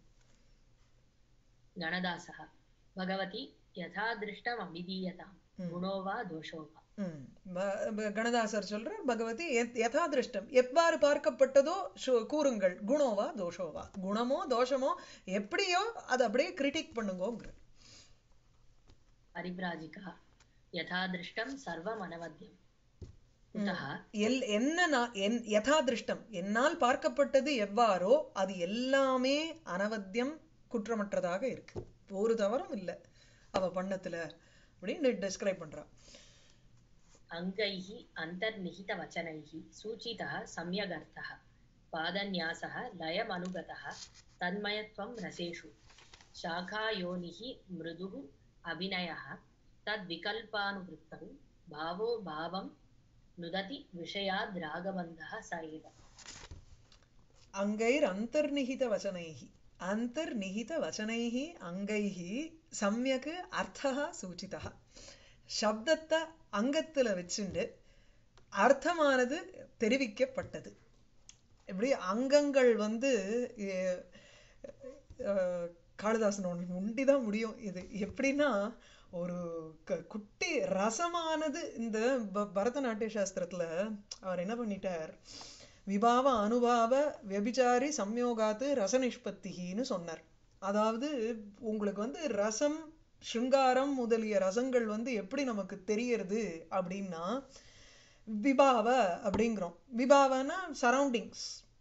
गणदासः भगवती यथा दृष्टमभिधीयताम् गुणो वा दोषो वा ம். ப- ப- கணதாசர் சொல்றார் பகவதி எத்- யதா திருஷ்டம் எவ்வாறு பார்க்கப்பட்டதோ சு- கூறுங்கள் குணோவா தோஷோவா குணமோ தோஷமோ எப்படியோ அதை அப்படியே கிரிட்டிக் பண்ணுங்கோங்கிற परिव्राजिकः यथा दृष्टं सर्वम् अनवद्यम् कुतः எல் என்ன நான் என் யதா திருஷ்டம் என்னால் பார்க்கப்பட்டது எவ்வாறோ அது எல்லாமே அனவத்தியம் குற்றமற்றதாக இருக்கு ஒரு தவறும் இல்லை அவ பண்ணத்துல அப்படின்னு டிஸ்கிரைப் பண்றா अङ्गैः अन्तर्निहितवचनैः सूचितः सम्यगर्थः पादन्यासः लयमनुगतः तन्मयत्वं रसेषु शाखायोनिः मृदुः अभिनयः तद्विकल्पानुवृत्तौ भावो भावं नुदति विषयाद् रागबन्धः स एव அங்கைர் அந்தர்நிகித வச்சனைஹி அந்தர்நிகித வச்சனைஹி அங்கைஹி சமயக்கு அர்த்தா சூச்சிதா சப்தத்தை அங்கத்துல வச்சுண்டு அர்த்தமானது தெரிவிக்கப்பட்டது இப்படி அங்கங்கள் வந்து எ- அஹ், காளிதாசன் ஒன்று உண்டிதான் முடியும் இது எப்படின்னா ஒரு க- குட்டி ரசமானது இந்த ப- பரதநாட்டிய சாஸ்திரத்துல அவர் என்ன பண்ணிட்டார் விபாவ அனுபாவ வெபிச்சாரி சம்யோகாத்து ரச நிஷ்பத்திகின்னு சொன்னார் அதாவது உங்களுக்கு வந்து ரசம் சிருங்காரம் முதலிய ரசங்கள் வந்து எப்படி நமக்கு தெரியறது அப்படின்னா விபாவ அப்படிங்கிறோம் விபாவனா சரௌண்டிங்ஸ்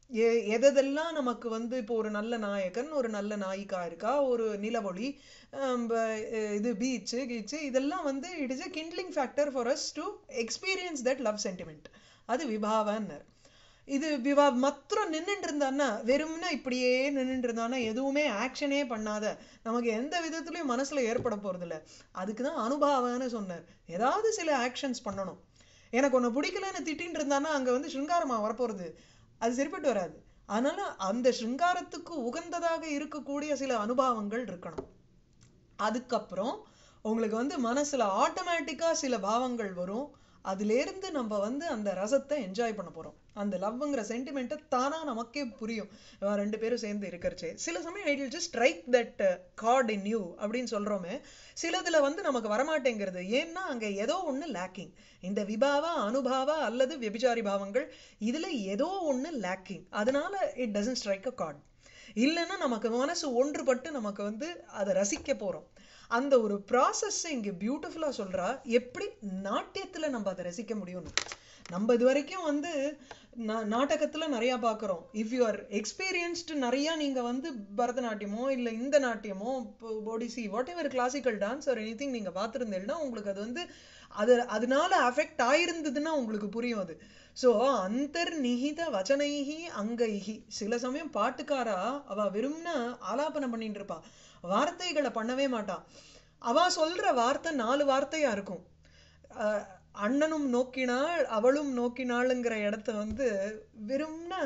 எ- எதெதெல்லாம் நமக்கு வந்து இப்போ ஒரு நல்ல நாயகன் ஒரு நல்ல நாயிகா இருக்கா ஒரு நிலவொளி ஆம், ப- அஹ் இது பீச்சு கீச்சு இதெல்லாம் வந்து it is a kindling factor for us to experience that love sentiment அது விபாவன்னர் இது விவா மாத்திரம் நின்னுட்டு இருந்தான்னா வெறும்னா இப்படியே நின்னுட்டு இருந்தான்னா எதுவுமே ஆக்ஷனே பண்ணாத நமக்கு எந்த விதத்துலயும் மனசுல ஏற்பட போறதில்ல அதுக்கு தான் அனுபாவன்னு சொன்னார் ஏதாவது சில ஆக்ஷன்ஸ் பண்ணணும் எனக்கு உன்னை பிடிக்கலன்னு திட்டின்னு இருந்தான்னா அங்க வந்து சிருங்காரமா வரப்போறது அது சரிப்பட்டு வராது அதனால அந்த சிருங்காரத்துக்கு உகந்ததாக இருக்கக்கூடிய சில அனுபவங்கள் இருக்கணும் அதுக்கப்புறம் உங்களுக்கு வந்து மனசுல ஆட்டோமேட்டிக்கா சில பாவங்கள் வரும் அதுல இருந்து நம்ம வந்து அந்த ரசத்தை என்ஜாய் பண்ண போறோம் அந்த லவ்ங்கிற சென்டிமெண்ட்டை தானா நமக்கே புரியும் இவன் ரெண்டு பேரும் சேர்ந்து இருக்கிறச்சே சில சமயம் I will just strike that chord in you அப்படின்னு சொல்றோமே சிலதுல வந்து நமக்கு வரமாட்டேங்கிறது ஏன்னா அங்க ஏதோ ஒண்ணு லேக்கிங் இந்த விபாவா அனுபாவா அல்லது விபிச்சாரி பாவங்கள் இதுல ஏதோ ஒண்ணு லேக்கிங் அதனால it doesn't strike a chord இல்லைன்னா நமக்கு மனசு ஒன்றுபட்டு நமக்கு வந்து அதை ரசிக்க போறோம் அந்த ஒரு ப்ராசஸ் இங்க பியூட்டிஃபுல்லா சொல்றா எப்படி நாட்டியத்துல நம்ம அதை ரசிக்க முடியும்னு நம்ம இது வரைக்கும் வந்து நா- நாடகத்துல நிறைய பார்க்கிறோம் இஃப் யூ ஆர் எக்ஸ்பீரியன்ஸ்டு நிறைய நீங்க வந்து பரதநாட்டியமோ இல்ல இந்த நாட்டியமோ Odissi whatever classical dance or any நீங்க பார்த்திருந்தீங்கன்னா உங்களுக்கு அது வந்து அது அதனால அஃபெக்ட் ஆயிருந்ததுன்னா உங்களுக்கு புரியும் அது சோ அந்தர்நிகித வச்சனைஹி அங்கைஹி சில சமயம் பாட்டுக்காரா அவ வெறும்னா ஆலாபனம் பண்ணிட்டு இருப்பா வார்த்தைகளை பண்ணவே மாட்டா அவ சொல்ற வார்த்தை நாலு வார்த்தையா இருக்கும் அஹ் அண்ணனும் நோக்கினாள் அவளும் நோக்கினாளுங்கிற இடத்த வந்து வெறும்னா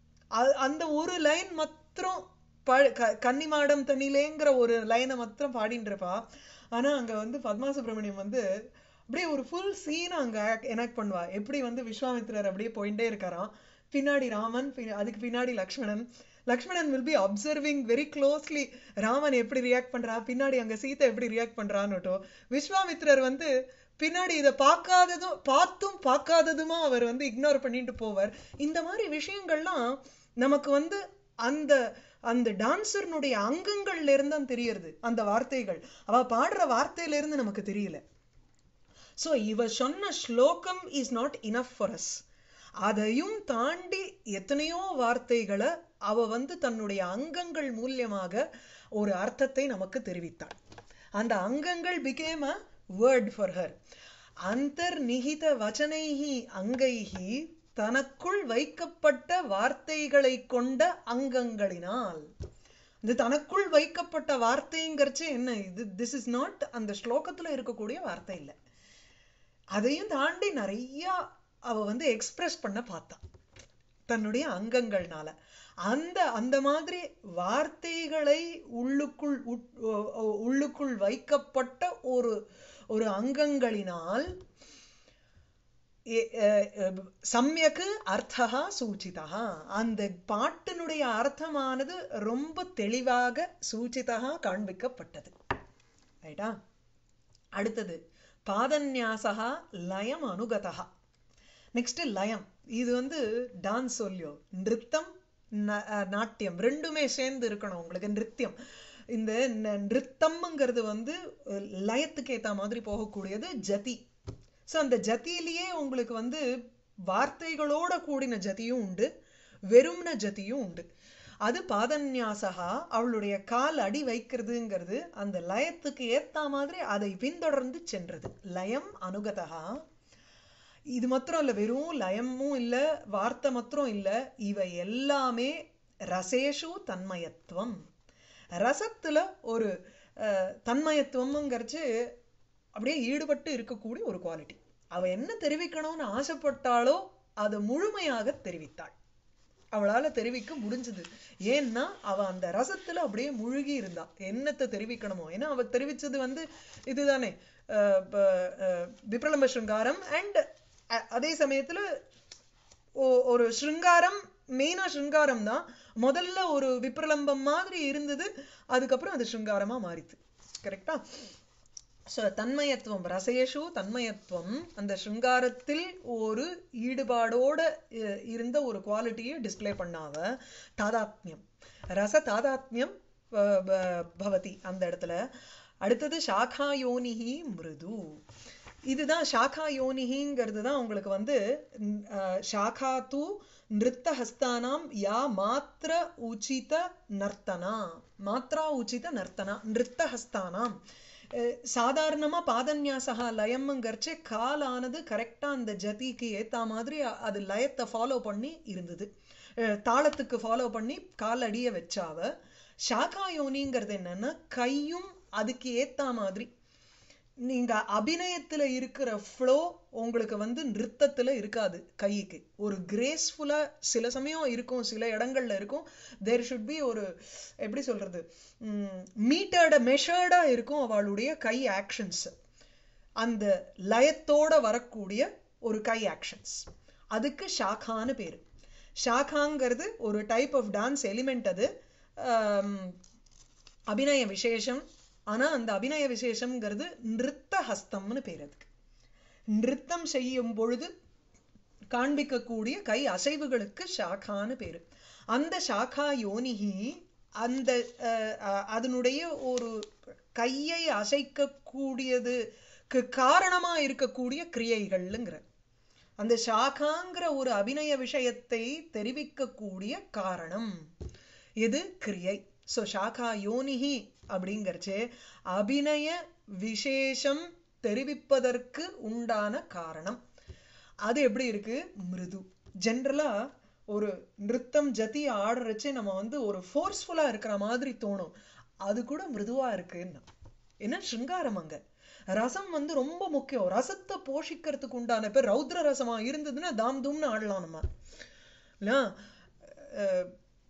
அ- அந்த ஒரு லைன் மாத்திரம் ப- க- கன்னிமாடம் தண்ணிலேங்கிற ஒரு லைனை மாத்திரம் பாடிட்டு இருப்பா ஆனா அங்க வந்து பத்மா சுப்பிரமணியம் வந்து அப்படியே ஒரு ஃபுல் சீன் அங்க எனாக்ட் பண்ணுவா எப்படி வந்து விஸ்வாமித்திரர் அப்படியே போயிட்டே இருக்காராம் பின்னாடி ராமன் பி- அதுக்கு பின்னாடி Lakshmanan Lakshmanan will be observing very closely Raman எப்படி ரியாக்ட் பண்றா பின்னாடி அங்க சீதை எப்படி ரியாக்ட் பண்றான்னுட்டோ விஸ்வாமித்திரர் வந்து பின்னாடி இதை பார்க்காததும் பார்த்தும் பார்க்காததுமா அவர் வந்து இக்னோர் பண்ணிட்டு போவார் இந்த மாதிரி விஷயங்கள்லாம் நமக்கு வந்து அந்த அந்த டான்சர்னுடைய அங்கங்கள்ல இருந்து தான் தெரியறது அந்த வார்த்தைகள் அவ பாடுற வார்த்தையில இருந்து நமக்கு தெரியல சோ இவ சொன்ன ஸ்லோகம் is not enough for us அதையும் தாண்டி எத்தனையோ வார்த்தைகளை அவ வந்து தன்னுடைய அங்கங்கள் மூலியமாக ஒரு அர்த்தத்தை நமக்கு தெரிவித்தாள் அந்த அங்கங்கள் became a word for her அந்தர்நிகித வச்சனைஹி அங்கைஹி தனக்குள் வைக்கப்பட்ட வார்த்தைகளை கொண்ட அங்கங்களினால் இது தனக்குள் வைக்கப்பட்ட வார்த்தைங்கிறச்சு என்ன இது திஸ் இஸ் நாட் அந்த ஸ்லோகத்துல இருக்கக்கூடிய வார்த்தை இல்லை அதையும் தாண்டி நிறைய அவ வந்து எக்ஸ்பிரஸ் பண்ண பார்த்தா தன்னுடைய அங்கங்கள்னால அந்த அந்த மாதிரி வார்த்தைகளை உள்ளுக்குள் உட்- ஒ- ஒ- உள்ளுக்குள் வைக்கப்பட்ட ஒரு ஒரு அங்கங்களினால் எ- அஹ் அஹ் சம்யக்கு அர்த்தா சூச்சிதா அந்த பாட்டினுடைய அர்த்தமானது ரொம்ப தெளிவாக சூச்சிதா காண்பிக்கப்பட்டது ரைட்டா அடுத்தது பாதன்யாசகா லயம் அனுகதா நெக்ஸ்ட் லயம் இது வந்து டான்ஸ் சொல்லியோ நிருத்தம் ந- அஹ் நாட்டியம் ரெண்டுமே சேர்ந்து இருக்கணும் உங்களுக்கு நிருத்தியம் இந்த ந- நிருத்தம்ங்கிறது வந்து அஹ், லயத்துக்கு ஏத்த மாதிரி போகக்கூடியது ஜதி சோ அந்த ஜதியிலேயே உங்களுக்கு வந்து வார்த்தைகளோட கூடின ஜதியும் உண்டு வெறும்ன ஜதியும் உண்டு அது பாதன்யாசகா அவளுடைய கால் அடி வைக்கிறதுங்கிறது அந்த லயத்துக்கு ஏத்த மாதிரி அதை பின்தொடர்ந்து சென்றது லயம் அனுகதா இது மாத்திரம் இல்ல வெறும் லயமும் இல்ல வார்த்தை மாத்திரம் இல்ல இவை எல்லாமே ரசேஷு தன்மயத்துவம் ரசத்துல ஒரு அஹ், தன்மயத்துவம்ங்கிறச்சு அப்படியே ஈடுபட்டு இருக்கக்கூடிய ஒரு குவாலிட்டி அவ என்ன தெரிவிக்கணும்னு ஆசைப்பட்டாளோ அதை முழுமையாக தெரிவித்தாள் அவளால தெரிவிக்க முடிஞ்சது ஏன்னா அவ அந்த ரசத்துல அப்படியே முழுகி இருந்தா என்னத்தை தெரிவிக்கணுமோ ஏன்னா அவ தெரிவிச்சது வந்து இதுதானே அஹ் ப- அஹ் விப்ரலம்ப சிருங்காரம் அண்ட் அதே சமயத்துல ஒ- ஒரு சிருங்காரம் மெயினா சிருங்காரம் தான் முதல்ல ஒரு விப்ரலம்பம் மாதிரி இருந்தது அதுக்கப்புறம் அது சிருங்காரமா மாறித்து கரெக்டா சோ தன்மயத்துவம் ரசேஷு தன்மயத்துவம் அந்த சிருங்காரத்தில் ஒரு ஈடுபாடோட அஹ், இருந்த ஒரு குவாலிட்டியை டிஸ்ப்ளே பண்ணாவ தாதாத்மியம் ரச தாதாத்மியம் அஹ், ப- பவதி அந்த இடத்துல அடுத்தது சாகா யோனிஹி மிருது இதுதான் சாகா யோனிகிங்கிறது தான் உங்களுக்கு வந்து ம், அஹ், சாகா தூ நிருத்த ஹஸ்தானாம் யா மாத்திர உச்சித நர்த்தனா மாத்ரா உச்சித நர்த்தனா நிருத்த ஹஸ்தானாம் அஹ், சாதாரணமா பாதன்யாசகா லயம்ங்கிறச்சு காலானது கரெக்டா அந்த ஜதிக்கு ஏத்த மாதிரி அ- அது லயத்தை ஃபாலோ பண்ணி இருந்தது அஹ், தாளத்துக்கு ஃபாலோ பண்ணி கால் அடிய வச்சாவ சாகா யோனிங்கிறது என்னன்னா கையும் அதுக்கு ஏத்த மாதிரி நீங்க அபிநயத்துல இருக்கிற ஃப்ளோ உங்களுக்கு வந்து நிறுத்தத்துல இருக்காது கைக்கு ஒரு கிரேஸ்ஃபுல்லா சில சமயம் இருக்கும் சில இடங்கள்ல இருக்கும் தேர் ஷுட் பி ஒரு எப்படி சொல்றது மீட்டர்ட மெஷர்டா இருக்கும் அவளுடைய கை ஆக்ஷன்ஸ் அந்த லயத்தோட வரக்கூடிய ஒரு கை ஆக்ஷன்ஸ் அதுக்கு ஷாக்கான்னு பேரு ஷாக்காங்கிறது ஒரு டைப் ஆஃப் டான்ஸ் எலிமெண்ட் அது ஆம், அபிநய விசேஷம் ஆனா அந்த அபிநய விசேஷம்ங்கிறது நிருத்த ஹஸ்தம்னு பேர் அதுக்கு நிருத்தம் செய்யும் பொழுது காண்பிக்கக்கூடிய கை அசைவுகளுக்கு ஷாக்கான்னு பேரு அந்த ஷாக்கா யோனிகி அந்த அஹ், அஹ், அதனுடைய ஒரு கையை அசைக்கக்கூடியதுக்கு காரணமா இருக்கக்கூடிய கிரியைகள்ங்கிற அந்த ஷாக்காங்கிற ஒரு அபிநய விஷயத்தை தெரிவிக்கக்கூடிய காரணம் இது கிரியை சோ ஷாகா யோனிஹி அப்படிங்கறச்சே அபிநய விசேஷம் தெரிவிப்பதற்கு உண்டான காரணம் அது எப்படி இருக்கு மிருது ஜென்ரலா ஒரு நிருத்தம் ஜதி ஆடுறச்சே நம்ம வந்து ஒரு ஃபோர்ஸ்ஃபுல்லா இருக்கிற மாதிரி தோணும் அது கூட மிருதுவா இருக்குன்னா என்ன சிருங்காரம் அங்க ரசம் வந்து ரொம்ப முக்கியம் ரசத்தை போஷிக்கிறதுக்கு உண்டான பேர் ரௌத்ர ரசமா இருந்ததுன்னா தாம் தூம்னு ஆடலாம் நம்ம இல்ல அஹ்,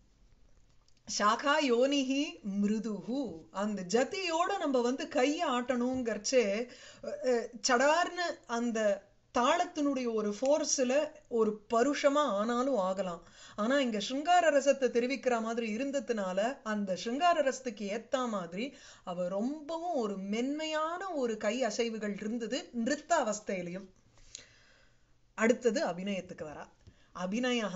சாகா யோனிஹி மிருதுஹு அந்த ஜதியோட நம்ம வந்து கையை ஆட்டணுங்கிறச்சே அஹ், சடார்னு அந்த தாளத்தினுடைய ஒரு ஃபோர்ஸ்ல ஒரு பருஷமா ஆனாலும் ஆகலாம் ஆனா இங்க சிருங்கார ரசத்தை தெரிவிக்கிற மாதிரி இருந்ததுனால அந்த சிருங்கார ரசத்துக்கு ஏத்த மாதிரி அவ ரொம்பவும் ஒரு மென்மையான ஒரு கை அசைவுகள் இருந்தது நிறுத்த அவஸ்தையிலையும் அடுத்தது அபிநயத்துக்கு வரா அபிநயா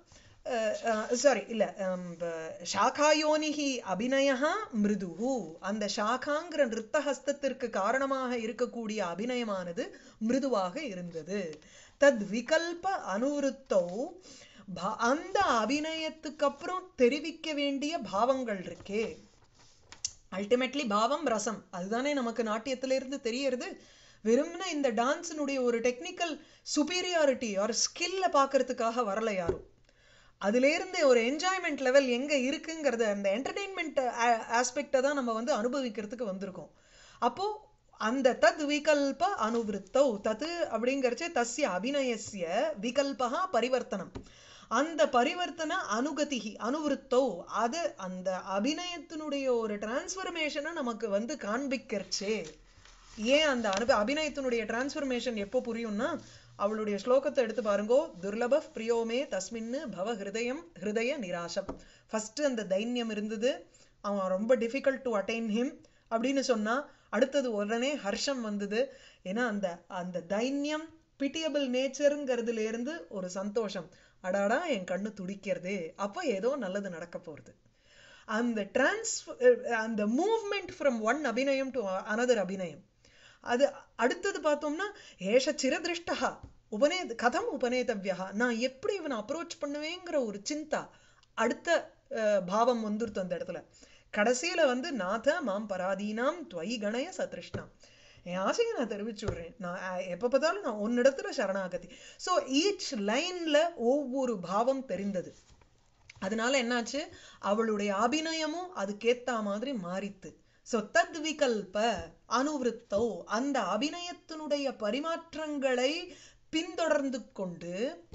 சாரி இல்ல ஹம், ப- சாகாயோனிஹி அபிநயா மிருதுஹு அந்த சாகாங்கிற நிறுத்த ஹஸ்தத்திற்கு காரணமாக இருக்கக்கூடிய அபிநயமானது மிருதுவாக இருந்தது தத் விகல்ப அனுருத்தோ பா- அந்த அபிநயத்துக்கு அப்புறம் தெரிவிக்க வேண்டிய பாவங்கள் இருக்கே அல்டிமேட்லி பாவம் ரசம் அதுதானே நமக்கு நாட்டியத்துல இருந்து தெரியறது வெறும்னா இந்த டான்ஸினுடைய ஒரு டெக்னிக்கல் சுப்பீரியாரிட்டி ஆர் ஸ்கில்ல பாக்குறதுக்காக வரல யாரும் அதுல இருந்து ஒரு என்ஜாய்மெண்ட் லெவல் எங்க இருக்குங்கிறத அந்த என்டர்டெயின்மெண்ட் ஆஸ்பெக்டை தான் நம்ம வந்து அனுபவிக்கிறதுக்கு வந்திருக்கோம் அப்போ அந்த தத் விகல்ப அனுவிருத்தௌ தத் அப்படிங்கறச்சே தஸ்ய அபிநயஸ்ய விகல்பா பரிவர்த்தனம் அந்த பரிவர்த்தன அனுகதிகி அனுவிருத்தோ அது அந்த அபிநயத்தினுடைய ஒரு டிரான்ஸ்ஃபர்மேஷனை நமக்கு வந்து காண்பிக்கிறச்சே ஏன் அந்த அனுப அபிநயத்தினுடைய டிரான்ஸ்ஃபர்மேஷன் எப்போ புரியும்னா அவளுடைய ஸ்லோகத்தை எடுத்து பாருங்கோ துர்லப பிரியோமே தஸ்மின்னு பவ ஹிருதயம் ஹிருதய நிராசம் ஃபர்ஸ்ட் அந்த தைன்யம் இருந்தது அவன் ரொம்ப டிஃபிகல்ட் டு அட்டைன் ஹிம் அப்படின்னு சொன்னா அடுத்தது உடனே ஹர்ஷம் வந்தது ஏன்னா அந்த அந்த தைன்யம் பிட்டியபிள் நேச்சருங்கிறதுல இருந்து ஒரு சந்தோஷம் அடாடா என் கண்ணு துடிக்கிறதே அப்ப ஏதோ நல்லது நடக்க போறது அந்த டிரான்ஸ் அந்த மூவ்மெண்ட் ஃப்ரம் ஒன் அபிநயம் டு அனதர் அபிநயம் அது அடுத்தது பார்த்தோம்னா ஏஷ சிரதிருஷ்டா உபநே கதம் உபநேதவ்யா நான் எப்படி இவனை அப்ரோச் பண்ணுவேங்கிற ஒரு சிந்தா அடுத்த அஹ், பாவம் வந்துருத்து அந்த இடத்துல கடைசியில வந்து நாத மாம் பராதீனாம் துவை கணய சத்ருஷ்ணாம் என் ஆசையை நான் தெரிவிச்சு விடுறேன் நான் அஹ், எப்ப பார்த்தாலும் நான் உன்னிடத்துல சரணாகதி சோ ஈச் லைன்ல ஒவ்வொரு பாவம் தெரிந்தது அதனால என்னாச்சு அவளுடைய அபிநயமும் அதுக்கேத்த மாதிரி மாறித்து சோ தத் விகல்ப அனுவிருத்தோ அந்த அபிநயத்தினுடைய பரிமாற்றங்களை பின்தொடர்ந்து கொண்டு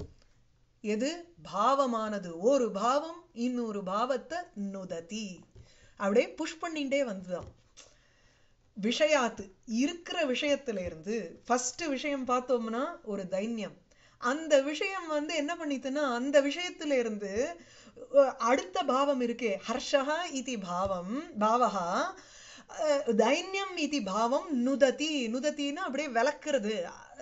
எது பாவமானது ஒரு பாவம் இன்னொரு பாவத்தை நுததி அப்படியே புஷ் பண்ணிட்டே வந்துதான் விஷயாத்து இருக்கிற விஷயத்துல இருந்து ஃபர்ஸ்ட் விஷயம் பார்த்தோம்னா ஒரு தைன்யம் அந்த விஷயம் வந்து என்ன பண்ணித்துன்னா அந்த விஷயத்துல இருந்து அஹ், அடுத்த பாவம் இருக்கே ஹர்ஷஹா இதி பாவம் பாவஹா அஹ், தைன்யம் இதி பாவம் நுததி நுதத்தின்னா அப்படியே விளக்குறது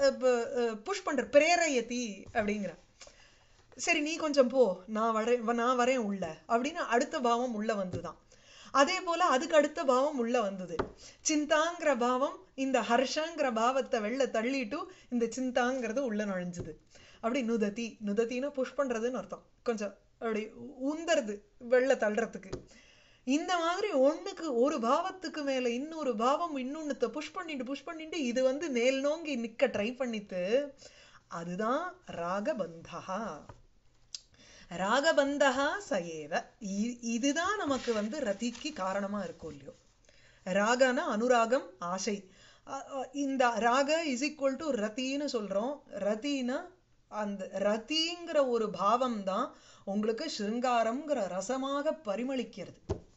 புஷ் பண்ற பிரேரயதி அப்படிங்கிற சரி நீ கொஞ்சம் போ நான் வரேன் நான் வரேன் உள்ள அப்படின்னு அடுத்த பாவம் உள்ள வந்துதான் அதே போல அதுக்கு அடுத்த பாவம் உள்ள வந்தது சிந்தாங்கிற பாவம் இந்த ஹர்ஷங்கிற பாவத்தை வெளில தள்ளிட்டு இந்த சிந்தாங்கிறது உள்ள நுழைஞ்சுது அப்படி நுததி நுதத்தின்னா புஷ் பண்றதுன்னு அர்த்தம் கொஞ்சம் அப்படி உந்தறது வெளில தள்ளுறதுக்கு இந்த மாதிரி ஒண்ணுக்கு ஒரு பாவத்துக்கு மேல இன்னொரு பாவம் இன்னொன்னுத்த புஷ் பண்ணிட்டு புஷ் பண்ணிட்டு இது வந்து மேல் நோங்கி நிக்க ட்ரை பண்ணிட்டு அதுதான் ராகபந்தகா ராகபந்தகா சயேவ இ- இதுதான் நமக்கு வந்து ரதிக்கு காரணமா இருக்கும் இல்லையோ ராகனா அனுராகம் ஆசை அ- அ- இந்த ராக இஸ் ஈக்குவல் டு ரத்தின்னு சொல்றோம் ரத்தினா அந்த ரதிங்கிற ஒரு பாவம் தான் உங்களுக்கு சிருங்காரம்ங்கிற ரசமாக பரிமளிக்கிறது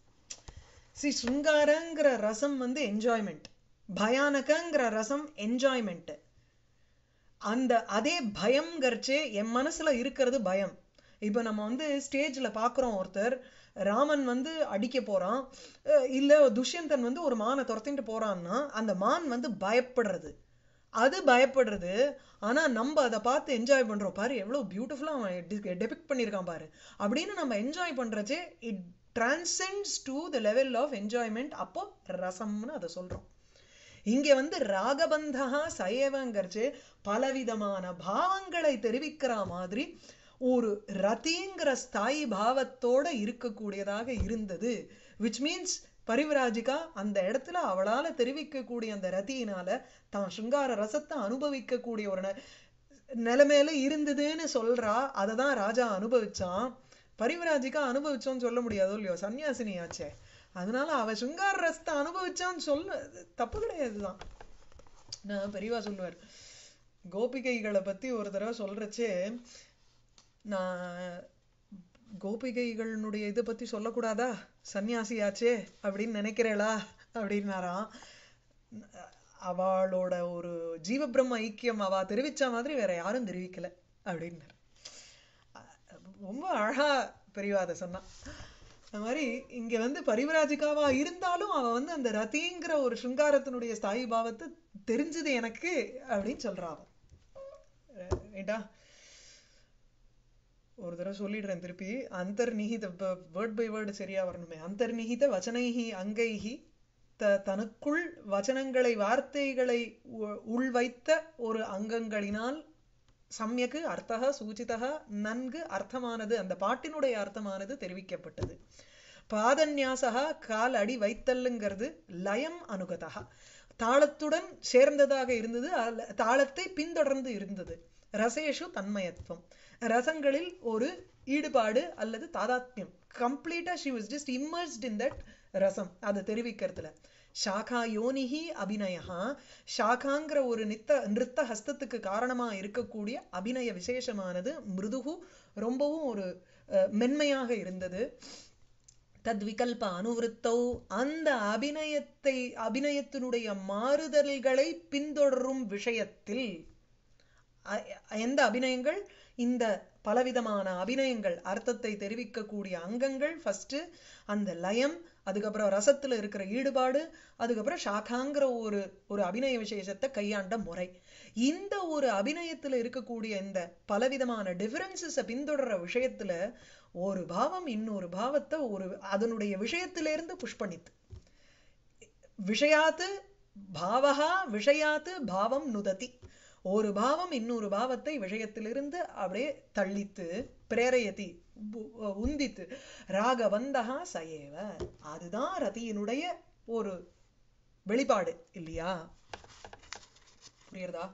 சி சிருங்காரங்கிற ரசம் வந்து என்ஜாய்மெண்ட் பயானகங்கிற ரசம் என்ஜாய்மெண்ட் அந்த அதே பயம்ங்கிறச்சே என் மனசுல இருக்கிறது பயம் இப்ப நம்ம வந்து ஸ்டேஜ்ல பாக்குறோம் ஒருத்தர் ராமன் வந்து அடிக்க போறான் அஹ் இல்ல துஷ்யந்தன் வந்து ஒரு மானை துரத்திட்டு போறான்னா அந்த மான் வந்து பயப்படுறது அது பயப்படுறது ஆனா நம்ம அதை பார்த்து என்ஜாய் பண்றோம் பாரு எவ்வளவு பியூட்டிஃபுல்லா அவன் டெபிக் பண்ணியிருக்கான் பாரு அப்படின்னு நம்ம என்ஜாய் பண்றச்சே it transcends to the level of enjoyment அப்போ ரசம்னு அதை சொல்றோம் இங்க வந்து ராகபந்தகா சயவங்கிறச்சு பலவிதமான பாவங்களை தெரிவிக்கிற மாதிரி ஒரு ரதிங்கிற ஸ்தாயி பாவத்தோட இருக்கக்கூடியதாக இருந்தது விச் மீன்ஸ் பரிவிராஜிகா அந்த இடத்துல அவளால தெரிவிக்கக்கூடிய அந்த ரதியினால தான் சிங்கார ரசத்தை அனுபவிக்கக்கூடிய ஒரு ந- நிலைமையில இருந்ததுன்னு சொல்றா அதை தான் ராஜா அனுபவிச்சான் பரிவிராஜிக்கா அனுபவிச்சோன்னு சொல்ல முடியாதோ இல்லையோ சன்னியாசினியாச்சே அதனால அவ சிங்கார ரசத்தை அனுபவிச்சான்னு சொல்ல தப்பு கிடையாதுதான் நான் பெரியவா சொல்லுவார் கோபிகைகளை பத்தி ஒரு தடவை சொல்றச்சே நான் கோபிகைகளுடைய இதை பத்தி சொல்லக்கூடாதா சன்னியாசியாச்சே அப்படின்னு நினைக்கிறேளா அப்படின்னாராம் அவளோட ஒரு ஜீவபிரம்ம ஐக்கியம் அவ தெரிவிச்ச மாதிரி வேற யாரும் தெரிவிக்கல அப்படின்னாரு ரொம்ப அழகா பெரியவா அதை சொன்னா அந்த மாதிரி இங்க வந்து பரிவராஜிகாவா இருந்தாலும் அவ வந்து அந்த ரதிங்கிற ஒரு சிருங்காரத்தினுடைய ஸ்தாயி பாவத்தை தெரிஞ்சது எனக்கு அப்படின்னு சொல்றா அவ ரைட்டா ஒரு தடவை சொல்லிடுறேன் திருப்பி அந்தர்நிகித வேர்ட் பை வேர்டு சரியா வரணுமே அந்தர்நிகித வச்சனைஹி அங்கைஹி த தனக்குள் வச்சனங்களை வார்த்தைகளை உ- உள்வைத்த ஒரு அங்கங்களினால் சமயக்கு அர்த்தக சூச்சிதக நன்கு அர்த்தமானது அந்த பாட்டினுடைய அர்த்தமானது தெரிவிக்கப்பட்டது பாதன்யாசகா கால் அடி வைத்தல்லுங்கிறது லயம் அனுகதா தாளத்துடன் சேர்ந்ததாக இருந்தது அல்ல- தாளத்தை பின்தொடர்ந்து இருந்தது ரசேஷு தன்மயத்துவம் ரசங்களில் ஒரு ஈடுபாடு அல்லது தாதாத்மியம் கம்ப்ளீட்டா she was just immersed in that ரசம் அதை தெரிவிக்கிறதுல ஷாகா யோனிஹி அபிநயா ஷாகாங்கிற ஒரு நித்த நிறுத்த ஹஸ்தத்துக்கு காரணமா இருக்கக்கூடிய அபிநய விசேஷமானது மிருதுகு ரொம்பவும் ஒரு அஹ், மென்மையாக இருந்தது தத் விகல்ப அனுவிருத்தௌ அந்த அபிநயத்தை அபிநயத்தினுடைய மாறுதல்களை பின்தொடரும் விஷயத்தில் அ- எந்த அபிநயங்கள் இந்த பலவிதமான அபிநயங்கள் அர்த்தத்தை தெரிவிக்கக்கூடிய அங்கங்கள் ஃபர்ஸ்ட் அந்த லயம் அதுக்கப்புறம் ரசத்துல இருக்கிற ஈடுபாடு அதுக்கப்புறம் ஷாகாங்கிற ஒரு ஒரு அபிநய விசேஷத்தை கையாண்ட முறை இந்த ஒரு அபிநயத்துல இருக்கக்கூடிய இந்த பலவிதமான டிஃபரன்சஸ பின்தொடர்ற விஷயத்துல ஒரு பாவம் இன்னொரு பாவத்தை ஒரு அதனுடைய விஷயத்திலிருந்து புஷ் பண்ணித்து விஷயாத்து பாவகா விஷயாத்து பாவம் நுததி ஒரு பாவம் இன்னொரு பாவத்தை விஷயத்திலிருந்து அப்படியே தள்ளித்து பிரேரயதி உ- உந்தித்து ராகவந்தகா சயேவ அதுதான் ரதியினுடைய ஒரு வெளிப்பாடு இல்லையா புரியுறதா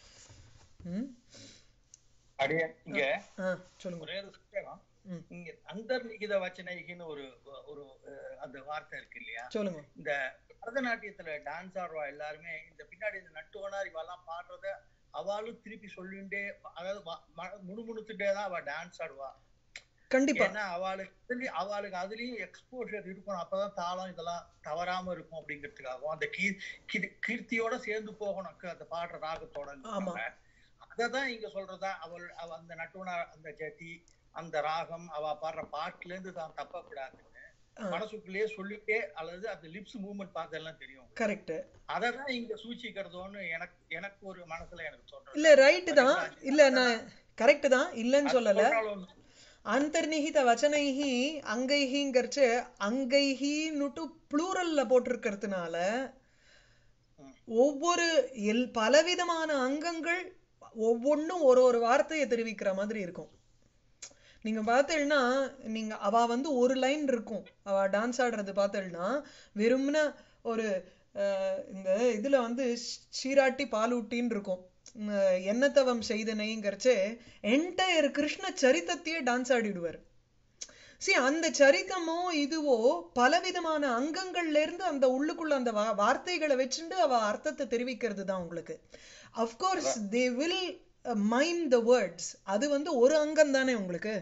ம் அப்படியே இங்க ஆ சொல்லுங்க ஒரே ஒரு சந்தேகம் ம். இங்க அந்தர்நிகித வச்சனைகின்னு ஒரு ஒரு அஹ், அந்த வார்த்தை இருக்கு இல்லையா சொல்லுங்க இந்த பரதநாட்டியத்துல டான்ஸ் ஆடுவா எல்லாருமே இந்த பின்னாடி இந்த நட்டுவனார் இவெல்லாம் பாடுறத அவளும் திருப்பி சொல்லிண்டே அதாவது வ- ம- முணுமுணுத்துட்டே தான் அவ டான்ஸ் ஆடுவா கண்டிப்பா ஏன்னா அவளுக்கு அதுலயும் அவளுக்கு அதுலயும் எக்ஸ்போஷர் இருக்கணும் அப்பதான் தாளம் இதெல்லாம் தவறாம இருக்கும் அப்படிங்கிறதுக்காகவும் அந்த கீ கீ- கீர்த்தியோட சேர்ந்து போகணும் க- அந்த பாடுற ராகத்தோட ஆமா. அததான் இங்க சொல்றதா அவள் அவ அந்த நட்டுவனா அந்த ஜதி அந்த ராகம் அவ பாடுற பாட்டுல இருந்து தான் தப்பக்கூடாதுன்னு ஆ. மனசுக்குள்ளேயே சொல்லிட்டே அல்லது அந்த லிப்ஸ் மூவ்மெண்ட் பார்த்தெல்லாம் தெரியும் கரெக்ட் அததான் இங்க சூச்சிக்கிறதோன்னு எனக்கு எனக்கு ஒரு மனசுல எனக்கு தோன்றது இல்ல ரைட்டு தான் இல்ல நான் கரெக்ட் தான் இல்லைன்னு சொல்லல சொல்றாலும் அந்தர்நிகித வச்சனைஹி அங்கைஹிங்கிறச்சு அங்கைஹின்னுட்டு ப்ளூரல்ல போட்டிருக்கிறதுனால ஒவ்வொரு எல் பலவிதமான அங்கங்கள் ஒவ்வொன்றும் ஒரு ஒரு வார்த்தையை தெரிவிக்கிற மாதிரி இருக்கும் நீங்க பார்த்தீங்கன்னா நீங்க அவ வந்து ஒரு லைன் இருக்கும் அவ டான்ஸ் ஆடுறது பார்த்தீங்கன்னா வெறும்ன ஒரு அஹ், இந்த இதுல வந்து சீராட்டி பாலூட்டின்னு இருக்கும் உம், என்னத்தவம் செய்தனைங்கிறச்சு என்டையர் கிருஷ்ண சரித்தத்தையே டான்ஸ் ஆடிடுவார் see அந்த சரிதமோ இதுவோ பலவிதமான அங்கங்கள்ல இருந்து அந்த உள்ளுக்குள்ள அந்த வா- வார்த்தைகளை வச்சுண்டு அவ அர்த்தத்தை தெரிவிக்கிறது தான் உங்களுக்கு of course they will mind the words அது வந்து ஒரு அங்கம் தானே உங்களுக்கு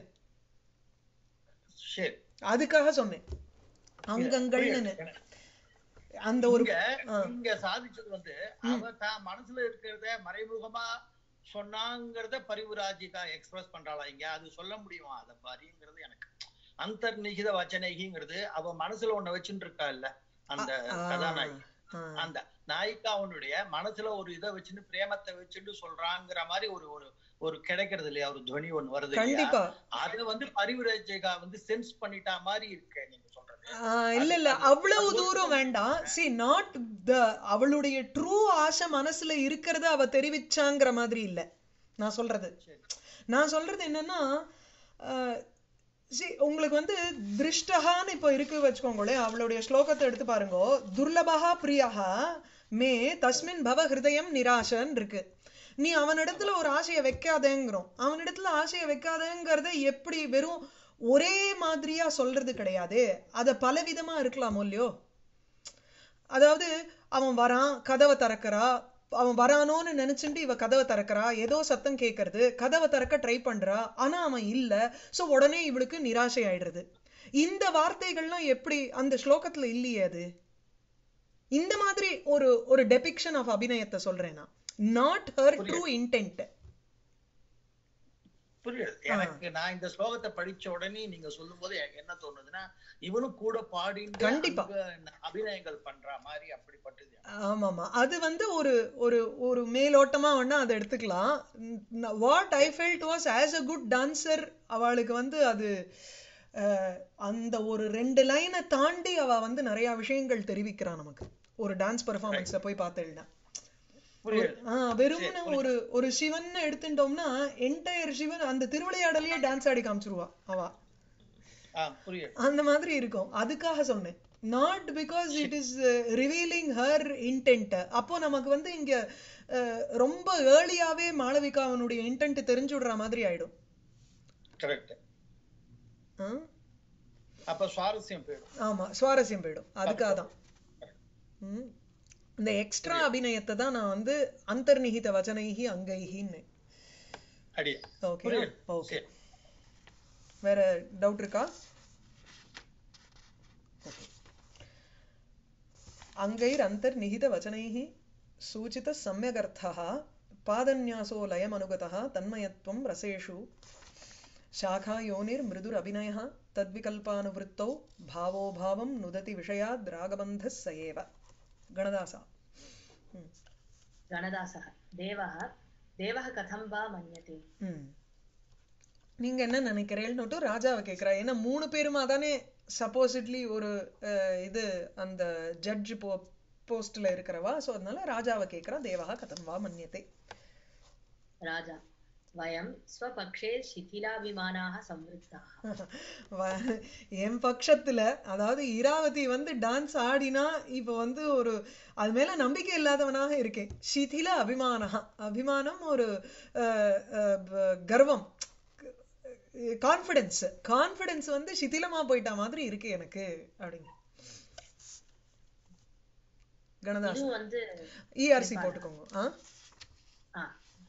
சரி அதுக்காக சொன்னேன் அங்கங்கள்னு அந்த ஒரு இங்க ஆ. இங்க சாதிச்சது வந்து அவ தான் மனசுல இருக்கிறத மறைமுகமா சொன்னாங்கிறத பரிவுராஜிகா எக்ஸ்பிரஸ் பண்றாளா இங்க அது சொல்ல முடியுமா அத மாதிரிங்கிறது எனக்கு அந்தர்நிகித வச்சனைகிங்கிறது அவ மனசுல ஒண்ண வச்சுட்டு இருக்கா இல்ல அந்த ஆ, கதாநாயகி ஆ, அந்த நாயிக்கா அவனுடைய மனசுல ஒரு இதை வச்சுட்டு பிரேமத்தை வச்சுட்டு சொல்றாங்கிற மாதிரி ஒரு ஒரு ஒரு கிடைக்கிறது இல்லையா ஒரு துவனி ஒண்ணு வருது இல்லையா கண்டிப்பா அத வந்து பரிவுராஜிகா வந்து சென்ஸ் பண்ணிட்டா மாதிரி இருக்கு நீங்க சொல்றது ஆ, இல்ல இல்ல அவ்வளவு தூரம் வேண்டாம் சி நாட் த அவளுடைய ட்ரூ ஆசை மனசுல இருக்கிறத அவ தெரிவிச்சாங்கிற மாதிரி இல்ல நான் சொல்றது சரி. நான் சொல்றது என்னன்னா சி உங்களுக்கு வந்து திருஷ்டகான்னு இப்போ இருக்கு வச்சுக்கோங்களேன் அவளுடைய ஸ்லோகத்தை எடுத்து பாருங்க துர்லபகா பிரியகா மே தஸ்மின் பவ ஹிருதயம் நிராசன் இருக்கு நீ அவனிடத்துல ஒரு ஆசையை வைக்காதேங்கிறோம் அவனிடத்துல ஆசையை வைக்காதேங்கிறத எப்படி வெறும் ஒரே மாதிரியா சொல்றது கிடையாது அத பலவிதமா இருக்கலாமோ இல்லையோ அதாவது அவன் வரான் கதவை திறக்கறா அவன் வரானோன்னு நினைச்சுட்டு இவ கதவை திறக்கறா ஏதோ சத்தம் கேட்கறது கதவை திறக்க ட்ரை பண்றா ஆனா அவன் இல்ல சோ உடனே இவளுக்கு நிராசை ஆயிடுறது இந்த வார்த்தைகள்லாம் எப்படி அந்த ஸ்லோகத்துல இல்லையே அது இந்த மாதிரி ஒரு ஒரு டெபிக்ஷன் ஆஃப் அபிநயத்தை சொல்றேன் நான் நாட் ஹர் ட்ரூ இன்டென்ட் புரியுது எனக்கு நான் இந்த ஸ்லோகத்தை படிச்ச உடனே நீங்க சொல்லும்போது எனக்கு என்ன தோணுதுன்னா இவனும் கூட பாடிட்டு கண்டிப்பா. அங்க அபிநயங்கள் பண்ற மாதிரி அப்படிப்பட்டது ஆமாமா அது வந்து ஒரு ஒரு ஒரு மேலோட்டமா வேணா அதை எடுத்துக்கலாம் what I felt was as a good dancer அவளுக்கு வந்து அது அஹ், அந்த ஒரு ரெண்டு லைனை தாண்டி அவ வந்து நிறைய விஷயங்கள் தெரிவிக்கிறா நமக்கு ஒரு டான்ஸ் பெர்ஃபார்மன்ஸ போய் பார்த்தேன்னா புரியுது வெறும்னு ஒரு ஒரு சிவன் எடுத்துட்டோம்னா என்டையர் சிவன் அந்த திருவிளையாடலையே டான்ஸ் ஆடி காமிச்சிருவா அவ ஆ புரியுது அந்த மாதிரி இருக்கும் அதுக்காக சொன்னேன் not because it is revealing her intent அப்போ நமக்கு வந்து இங்க அஹ், ரொம்ப ஏர்லியாவே மாளவிகா அவனுடைய இன்டென்ட் தெரிஞ்சு விடுற மாதிரி ஆயிடும் கரெக்ட் ஆ? அப்ப சுவாரஸ்யம் போயிடும் ஆமா சுவாரஸ்யம் போயிடும் அதுக்காக தான் ம். இந்த எக்ஸ்ட்ரா அபிநயத்தை தான் நான் வந்து அந்தர்நிகித வச்சனைகி அங்கைகின்னு அடியே ஓகே புரியுது ஓகே சரி வேற டவுட் இருக்கா அங்கைர் அந்தர்நிகித வச்சனைः சூச்சித सम्यगर्थः पादन्यासो लयमनुगतः तन्मयत्वं रसेषु शाखायोनिर्मृदुरभिनयः तद्विकल्पानुवृत्तौ भावो भावं नुदति विषयाद् रागबन्धः स एव गणदासा गणदासः देवः देवः कथं वा मन्यते ம் நீங்க என்ன நினைக்கிறீங்கன்னுட்டு ராஜாவை கேட்கிறா ஏன்னா மூணு பேருமா தானே சப்போசிட்லி ஒரு அஹ், இது அந்த ஜட்ஜ் போ போஸ்ட்ல இருக்கிறவா சோ அதனால ராஜாவை கேட்கிறா தேவா கதம் வா மன்யத்தை राजा वयं स्वपक्षे शिथिलाभिमानाः संवृत्ताः வ- என் பட்சத்துல அதாவது இராவதி வந்து டான்ஸ் ஆடினா இப்ப வந்து ஒரு அது மேல நம்பிக்கை இல்லாதவனாக இருக்கேன் சிதில அபிமானஹா அபிமானம் ஒரு அஹ், அஹ், ப- கர்வம் கான்ஃபிடன்ஸ் கான்ஃபிடன்ஸ் வந்து சிதிலமா போயிட்ட மாதிரி இருக்கு எனக்கு அப்படிங்க கணதாஸ் இதுவும் வந்து இஆர்சி போட்டுக்கோங்க ஆ ஆ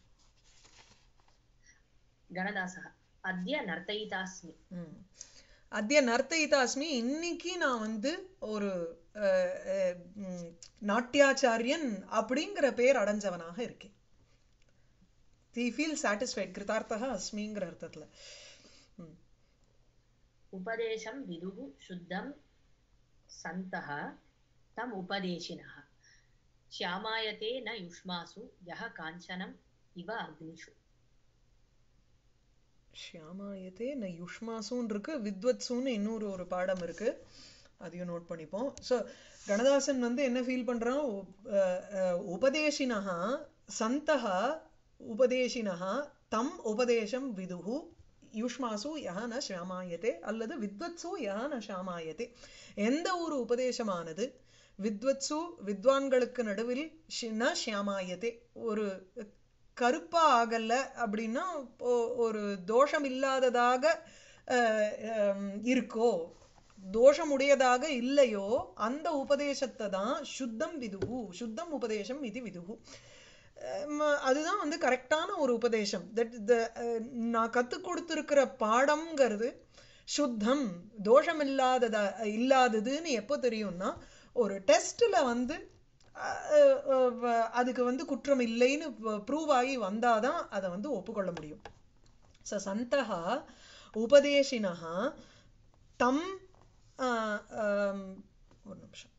गणदासः अद्य नर्तयितास्मि ம். அத்திய நர்த்தயிதாஸ்மி இன்னைக்கு நான் வந்து ஒரு அஹ், அஹ், ம், நாட்டியாச்சாரியன் அப்படிங்கிற பேர் அடைஞ்சவனாக இருக்கேன் தி ஃபீல் சாட்டிஸ்ஃபைட் கிருதார்த்தக அஸ்மிங்கிற அர்த்தத்துல ம். उपदेशं विदुः शुद्धं सन्तः तम् उपदेशिनः श्यामायते न युष्मासु यः काञ्चनम् इव अग्निषु ஷியாமாயத்தே ந யுஷ்மாசுன்னு இருக்கு வித்வத்சுன்னு இன்னொரு ஒரு பாடம் இருக்கு அதையும் நோட் பண்ணிப்போம் ஸோ கணதாசன் வந்து என்ன ஃபீல் பண்றான் உப்- அஹ், அஹ், உபதேசினஹா சந்தஹா உபதேசினஹா தம் உபதேசம் விதுஹு யுஷ்மாசு யஹ ந ஷாமாயத்தே அல்லது வித்வத்சு யஹ ந ஷாமாயத்தே எந்த ஒரு உபதேசமானது வித்வத்சு வித்வான்களுக்கு நடுவில் ஷி- ந ஷியாமாயத்தே ஒரு கருப்பா ஆகல அப்படின்னா ஒ- ஒரு தோஷம் இல்லாததாக அஹ், ஹம், இருக்கோ தோஷமுடையதாக இல்லையோ அந்த உபதேசத்தை தான் சுத்தம் விதுகு சுத்தம் உபதேசம் இது விதுகு அஹ் அதுதான் வந்து கரெக்டான ஒரு உபதேசம் தட் நான் கற்றுக் கொடுத்துருக்கிற பாடம்ங்கிறது சுத்தம் தோஷம் இல்லாததா இல்லாததுன்னு எப்போ தெரியும்னா ஒரு டெஸ்ட்ல வந்து அஹ், அஹ், அதுக்கு வந்து குற்றம் இல்லைன்னு ப்ரூவ் ஆகி வந்தாதான் அதை வந்து ஒப்புக்கொள்ள முடியும் ஸோ சந்தகா உபதேசினஹா தம் ஆஹ், ஆம், ஒரு நிமிஷம்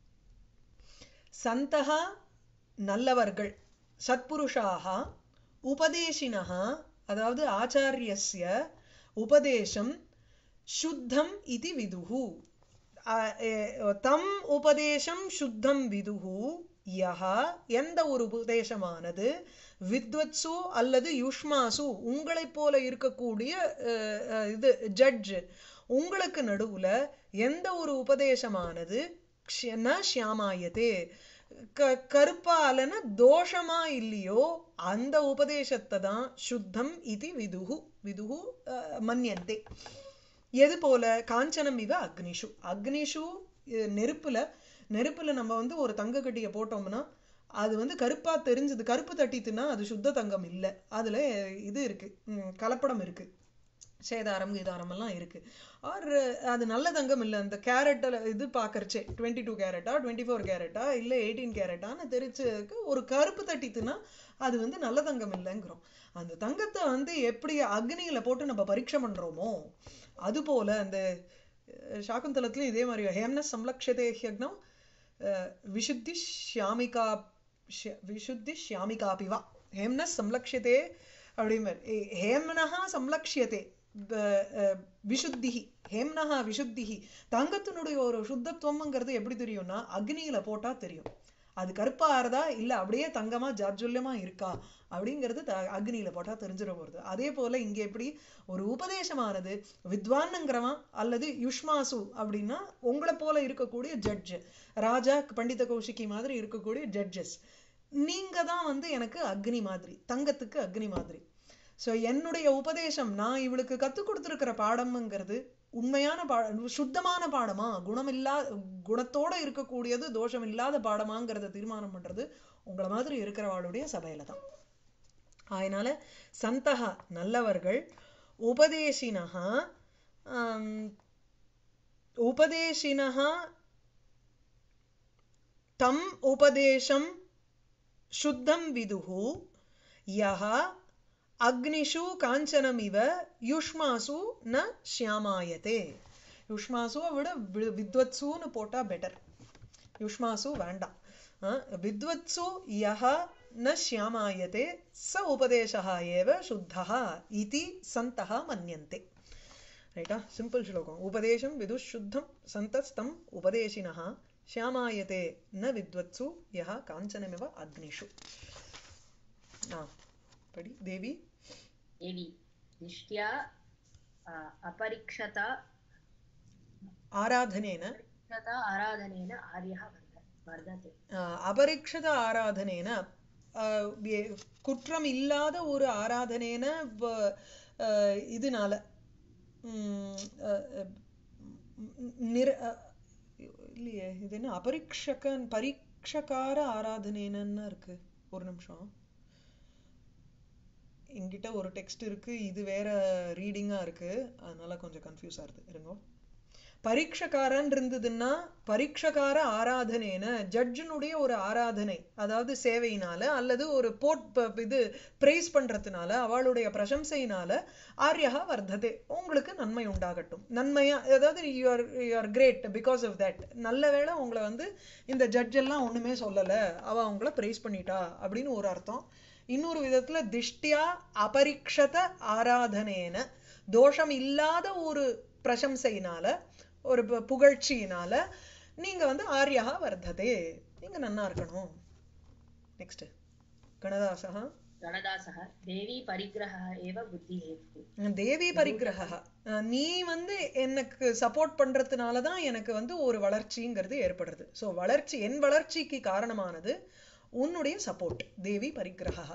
சந்தகா நல்லவர்கள் சத்புருஷாக உபதேசினஹா அதாவது ஆச்சாரியஸ்ய உபதேசம் சுத்தம் இது விதுஹு அஹ், எ- தம் உபதேசம் சுத்தம் விதுஹு யஹா எந்த ஒரு உபதேசமானது வித்வத்சு அல்லது யுஷ்மாசு உங்களைப் போல இருக்கக்கூடிய அஹ், அஹ், இது ஜட்ஜ் உங்களுக்கு நடுவுல எந்த ஒரு உபதேசமானது க்ஷ- ந ஷியாமாயத்தே க கருப்பாலன தோஷமா இல்லையோ அந்த உபதேசத்தை தான் சுத்தம் இது விதுகு விதுகு அஹ், மன்யந்தே எது போல காஞ்சனம் இவ அக்னிஷு அக்னிஷு அஹ், நெருப்புல நெருப்புல நம்ம வந்து ஒரு தங்க கட்டியை போட்டோம்னா அது வந்து கருப்பா தெரிஞ்சது கருப்பு தட்டித்துனா அது சுத்த தங்கம் இல்லை அதுல இது இருக்கு ம், கலப்படம் இருக்கு சேதாரம் கீதாரம் எல்லாம் இருக்கு ஆர் அது நல்ல தங்கம் இல்லை அந்த கேரட்டில் இது பார்க்கறச்சே டுவெண்ட்டி டூ கேரட்டா டுவெண்ட்டி ஃபோர் கேரட்டா இல்லை எயிட்டீன் கேரட்டான்னு தெரிஞ்சதுக்கு ஒரு கருப்பு தட்டித்துனா அது வந்து நல்ல தங்கம் இல்லைங்கிறோம் அந்த தங்கத்தை வந்து எப்படி அக்னியில போட்டு நம்ம பரீட்சை பண்றோமோ அது போல அந்த அஹ், சாகுந்தலத்துலயும் இதே மாதிரி ஹேம்ன சம்லக்ஷதே ஹ்யக்னம் அஹ், விஷுத்தி ஷியாமிகா ஷ- விஷுத்தி ஷியாமிகாபிவா ஹேம்ன சம்லக்ஷதே அப்படிம்பார் ஏ- ஹேம்னஹா சம்லக்ஷியதே ப- அஹ், விஷுத்திஹி ஹேம்னஹா விஷுத்திஹி தங்கத்தினுடைய ஒரு சுத்தத்துவம்ங்கிறது எப்படி தெரியும்னா அக்னியில போட்டா தெரியும் அது கருப்பா ஆறுதா இல்ல அப்படியே தங்கமா ஜாஜ்வல்யமா இருக்கா அப்படிங்கிறது த- அக்னியில போட்டா தெரிஞ்சிட போறது அதே போல இங்க எப்படி ஒரு உபதேசமானது வித்வான்ங்கிறவன் அல்லது யுஷ்மாசு அப்படின்னா உங்களை போல இருக்கக்கூடிய ஜட்ஜ் ராஜா பண்டித கௌஷிகி மாதிரி இருக்கக்கூடிய ஜட்ஜஸ் நீங்க தான் வந்து எனக்கு அக்னி மாதிரி தங்கத்துக்கு அக்னி மாதிரி சோ என்னுடைய உபதேசம் நான் இவளுக்கு கத்துக் கொடுத்திருக்கிற பாடம்ங்கிறது உண்மையான பா சுத்தமான பாடமா குணமில்லா குணத்தோட இருக்கக்கூடியது தோஷம் இல்லாத பாடமாங்கிறத தீர்மானம் பண்றது உங்களை மாதிரி இருக்கிறவாளுடைய சபையில தான் அதனால சந்தகா நல்லவர்கள் உபதேசினஹா ஆம், உபதேசினஹா தம் உபதேசம் சுத்தம் விதுஹு யஹ அக்னிஷு காஞ்சனமிவ யுஷ்மாசு ந ஷியாமாயதே யுஷ்மாசுவை விட வி- வித்வத்சுன்னு போட்டா பெட்டர் யுஷ்மாசு வேண்டாம் அஹ், வித்வத்சு யஹ ந ஷியாமாயதே ச உபதேசः ஏவ சுத்தः இதி சந்தः மன்யந்தே ரைட்டா சிம்பிள் ஸ்லோகம் உபதேசம் விதுஷுத்தம் சந்தஸ்தம் உபதேசினः ஷியாமாயதே ந வித்வத்சு யஹ காஞ்சனமிவ அக்னிஷு ஆ படி தேவி देवी निष्ट्या अ, अपरीक्षता ஆராதனேன अपरीक्षता आराधनेन आर्यः वर्ध वर्धते ஆஹ் அபரிக்ஷத ஆராதனேன ஆஹ் எ- குற்றம் இல்லாத ஒரு ஆராதனேன வ- ஆஹ் இதனால உம் ஆஹ் ஆஹ் நிர ஆஹ் இல்லையே இது என்ன அபரிக்ஷகன் பரீட்சகார ஆராதனேனன்னு இருக்கு ஒரு நிமிஷம் என்கிட்ட ஒரு டெக்ஸ்ட் இருக்கு இது வேற ரீடிங்கா இருக்கு அதனால கொஞ்சம் கன்ஃபியூஸ் ஆகுது இருங்கோ பரீட்சக்காரன் இருந்ததுன்னா பரீட்சக்கார ஆராதனைன ஜட்ஜினுடைய ஒரு ஆராதனை அதாவது சேவையினால அல்லது ஒரு போட் ப- இது பிரைஸ் பண்றதுனால அவளுடைய பிரசம்சையினால ஆர்யகா வர்த்ததே உங்களுக்கு நன்மை உண்டாகட்டும் நன்மையா அதாவது you're you're great because of that நல்ல வேளை உங்களை வந்து இந்த ஜட்ஜ் எல்லாம் ஒண்ணுமே சொல்லல அவ உங்களை பிரைஸ் பண்ணிட்டா அப்படின்னு ஒரு அர்த்தம் இன்னொரு விதத்துல திஷ்டியா அபரிக்ஷத ஆராதனேன தோஷம் இல்லாத ஒரு பிரசம்சையினால ஒரு பு- புகழ்ச்சியினால நீங்க வந்து ஆரியா வர்த்ததே நீங்க நன்னா இருக்கணும் நெக்ஸ்ட் கணதாசா गणदासः देवी परिग्रहः एव बुद्धिहेतुः தேவி பரிகிரக நீ வந்து எனக்கு சப்போர்ட் பண்றதுனால தான் எனக்கு வந்து ஒரு வளர்ச்சிங்கிறது ஏற்படுறது ஸோ வளர்ச்சி என் வளர்ச்சிக்கு காரணமானது உன்னுடைய சப்போர்ட் தேவி பரிகிரக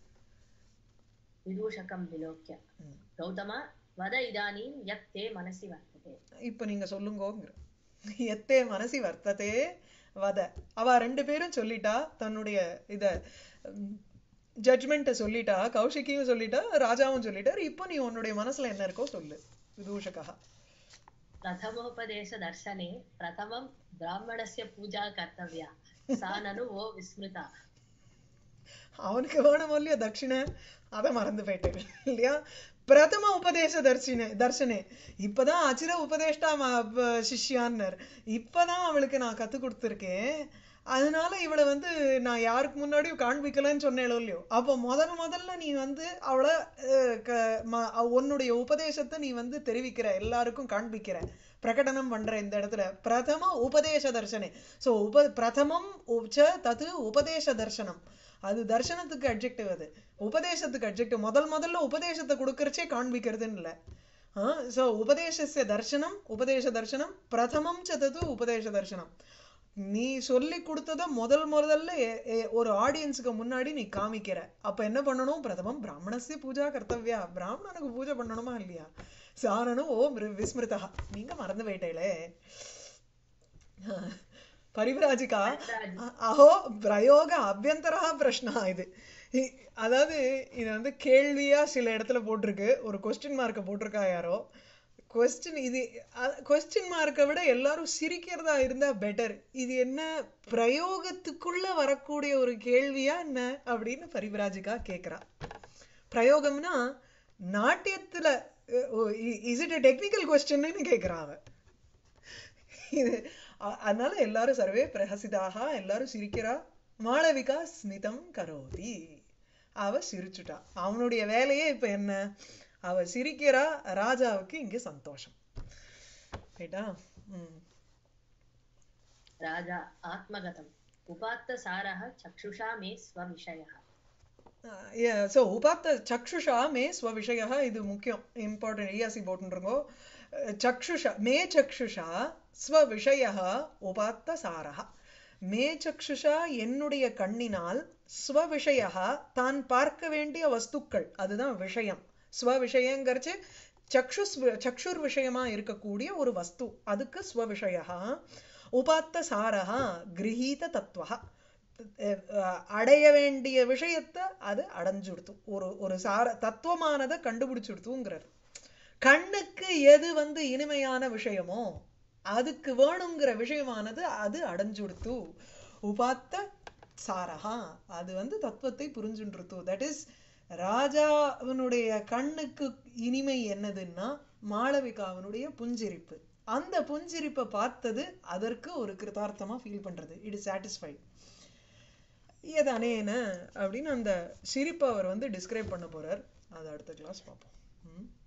विदूषकं विलोक्य गौतम वद इदानीं यत् ते मनसि वर्तते இப்போ நீங்க சொல்லுங்கோங்கிற எத்தே மனசி வர்த்ததே வத அவ ரெண்டு பேரும் சொல்லிட்டா தன்னுடைய இத ஜட்மெண்ட்டை சொல்லிட்டா கௌஷிக்கியும் சொல்லிட்டா ராஜாவும் சொல்லிட்டார் இப்போ நீ உன்னுடைய மனசுல என்ன இருக்கோ சொல்லு விதூஷகா प्रथमोपदेशदर्शने प्रथमं ब्राह्मणस्य पूजा कर्तव्या सा ननु वो विस्मृता அவனுக்கு வேணும் இல்லையா தட்சிணை அதை மறந்து போயிட்டேன் இல்லையா பிரதம உபதேச தர்ஷினே தர்ஷனே இப்பதான் அச்சிர உபதேஷ்டா ம- ப- சிஷ்யான்னர் இப்பதான் அவளுக்கு நான் கத்து கொடுத்துருக்கேன் அதனால இவளை வந்து நான் யாருக்கு முன்னாடியும் காண்பிக்கலன்னு சொன்னேளோ இல்லையோ அப்போ முதல் முதல்ல நீ வந்து அவளை அஹ், க- ம- அவ- உன்னுடைய உபதேசத்தை நீ வந்து தெரிவிக்கிற எல்லாருக்கும் காண்பிக்கிற பிரகடனம் பண்ற இந்த இடத்துல பிரதம உபதேச தர்ஷனே சோ உப பிரதமம் உச்ச தது உபதேச தர்சனம் அது தர்சனத்துக்கு அட்ஜெக்டிவ் அது உபதேசத்துக்கு அட்ஜெக்டிவ் முதல் முதல்ல உபதேசத்தை கொடுக்கறச்சே காண்பிக்கிறதுன்னு இல்லை ஸோ உபதேசஸ்ய தர்சனம் உபதேச தர்சனம் பிரதமம் சதது உபதேச தர்சனம் நீ சொல்லி கொடுத்தத முதல் முதல்ல எ- எ- ஒரு ஆடியன்ஸுக்கு முன்னாடி நீ காமிக்கிற அப்ப என்ன பண்ணணும் பிரதமம் பிராமணஸ்ய பூஜா கர்த்தவ்யா பிராமணனுக்கு பூஜை பண்ணணுமா இல்லையா சாரணம் ஓ மிரு- விஸ்மிருதா நீங்க மறந்து போயிட்டேளே பரிவிராஜிகா அ- அஹோ பிரயோக அபியந்தரா பிரஷ்னா இது இ- அதாவது இது வந்து கேள்வியா சில இடத்துல போட்டிருக்கு ஒரு கொஸ்டின் மார்க்கை போட்டிருக்கா யாரோ கொஸ்டின் இது கொஸ்டின் மார்க்கை விட எல்லாரும் சிரிக்கிறதா இருந்தா பெட்டர் இது என்ன பிரயோகத்துக்குள்ள வரக்கூடிய ஒரு கேள்வியா என்ன அப்படின்னு பரிவிராஜிகா கேக்குறா பிரயோகம்னா நாட்டியத்துல இஸ் இட் டெக்னிக்கல் கொஸ்டின்னு கேக்குறா அவ இது அ- அதனால எல்லாரும் சர்வே பிரஹசிதாக எல்லாரும் சிரிக்கிறா மாளவிகா ஸ்மிதம் கரோதி அவ சிரிச்சுட்டா அவனுடைய வேலையே இப்ப என்ன அவ சிரிக்கிறா ராஜாவுக்கு இங்க சந்தோஷம் ரைட்டா ம் राजा आत्मगतम् उपात्तसारः चक्षुषा मे स्वविषयः ஸோ உபாத்த சக்ஷுஷா மே ஸ்வவிஷய இது முக்கியம் இம்பார்ட்டன்ட் ஈயாசி போட்டுருங்கோ சக்ஷுஷா மே சக்ஷுஷா ஸ்வவிஷய உபாத்த சாரः மே சக்ஷுஷா என்னுடைய கண்ணினால் ஸ்வவிஷய தான் பார்க்க வேண்டிய வஸ்துக்கள் அதுதான் விஷயம் ஸ்வவிஷயங்கிறச்சு சக்ஷுஸ் சக்ஷுர் விஷயமா இருக்கக்கூடிய ஒரு வஸ்து அதுக்கு ஸ்வவிஷய உபாத்த சாரः கிரகீத தத்துவ அஹ் அடைய வேண்டிய விஷயத்த அது அடைஞ்சுடுத்து ஒரு ஒரு சார தத்துவமானதை கண்டுபிடிச்சுடுத்துங்கிறார் கண்ணுக்கு எது வந்து இனிமையான விஷயமோ அதுக்கு வேணுங்கிற விஷயமானது அது அடைஞ்சுடுத்து உபாத்த சாரஹா அது வந்து தத்துவத்தை புரிஞ்சுன்றுத்து தட் இஸ் ராஜாவினுடைய கண்ணுக்கு இனிமை என்னதுன்னா மாளவிகாவினுடைய புஞ்சிரிப்பு அந்த புஞ்சிரிப்பை பார்த்தது அதற்கு ஒரு கிருதார்த்தமா ஃபீல் பண்றது இட் இஸ் சாட்டிஸ்ஃபைட் ஏதானேன அப்படின்னு அந்த சிரிப்பை அவர் வந்து டிஸ்கிரைப் பண்ண போறார் அதை அடுத்த கிளாஸ் பார்ப்போம் ம்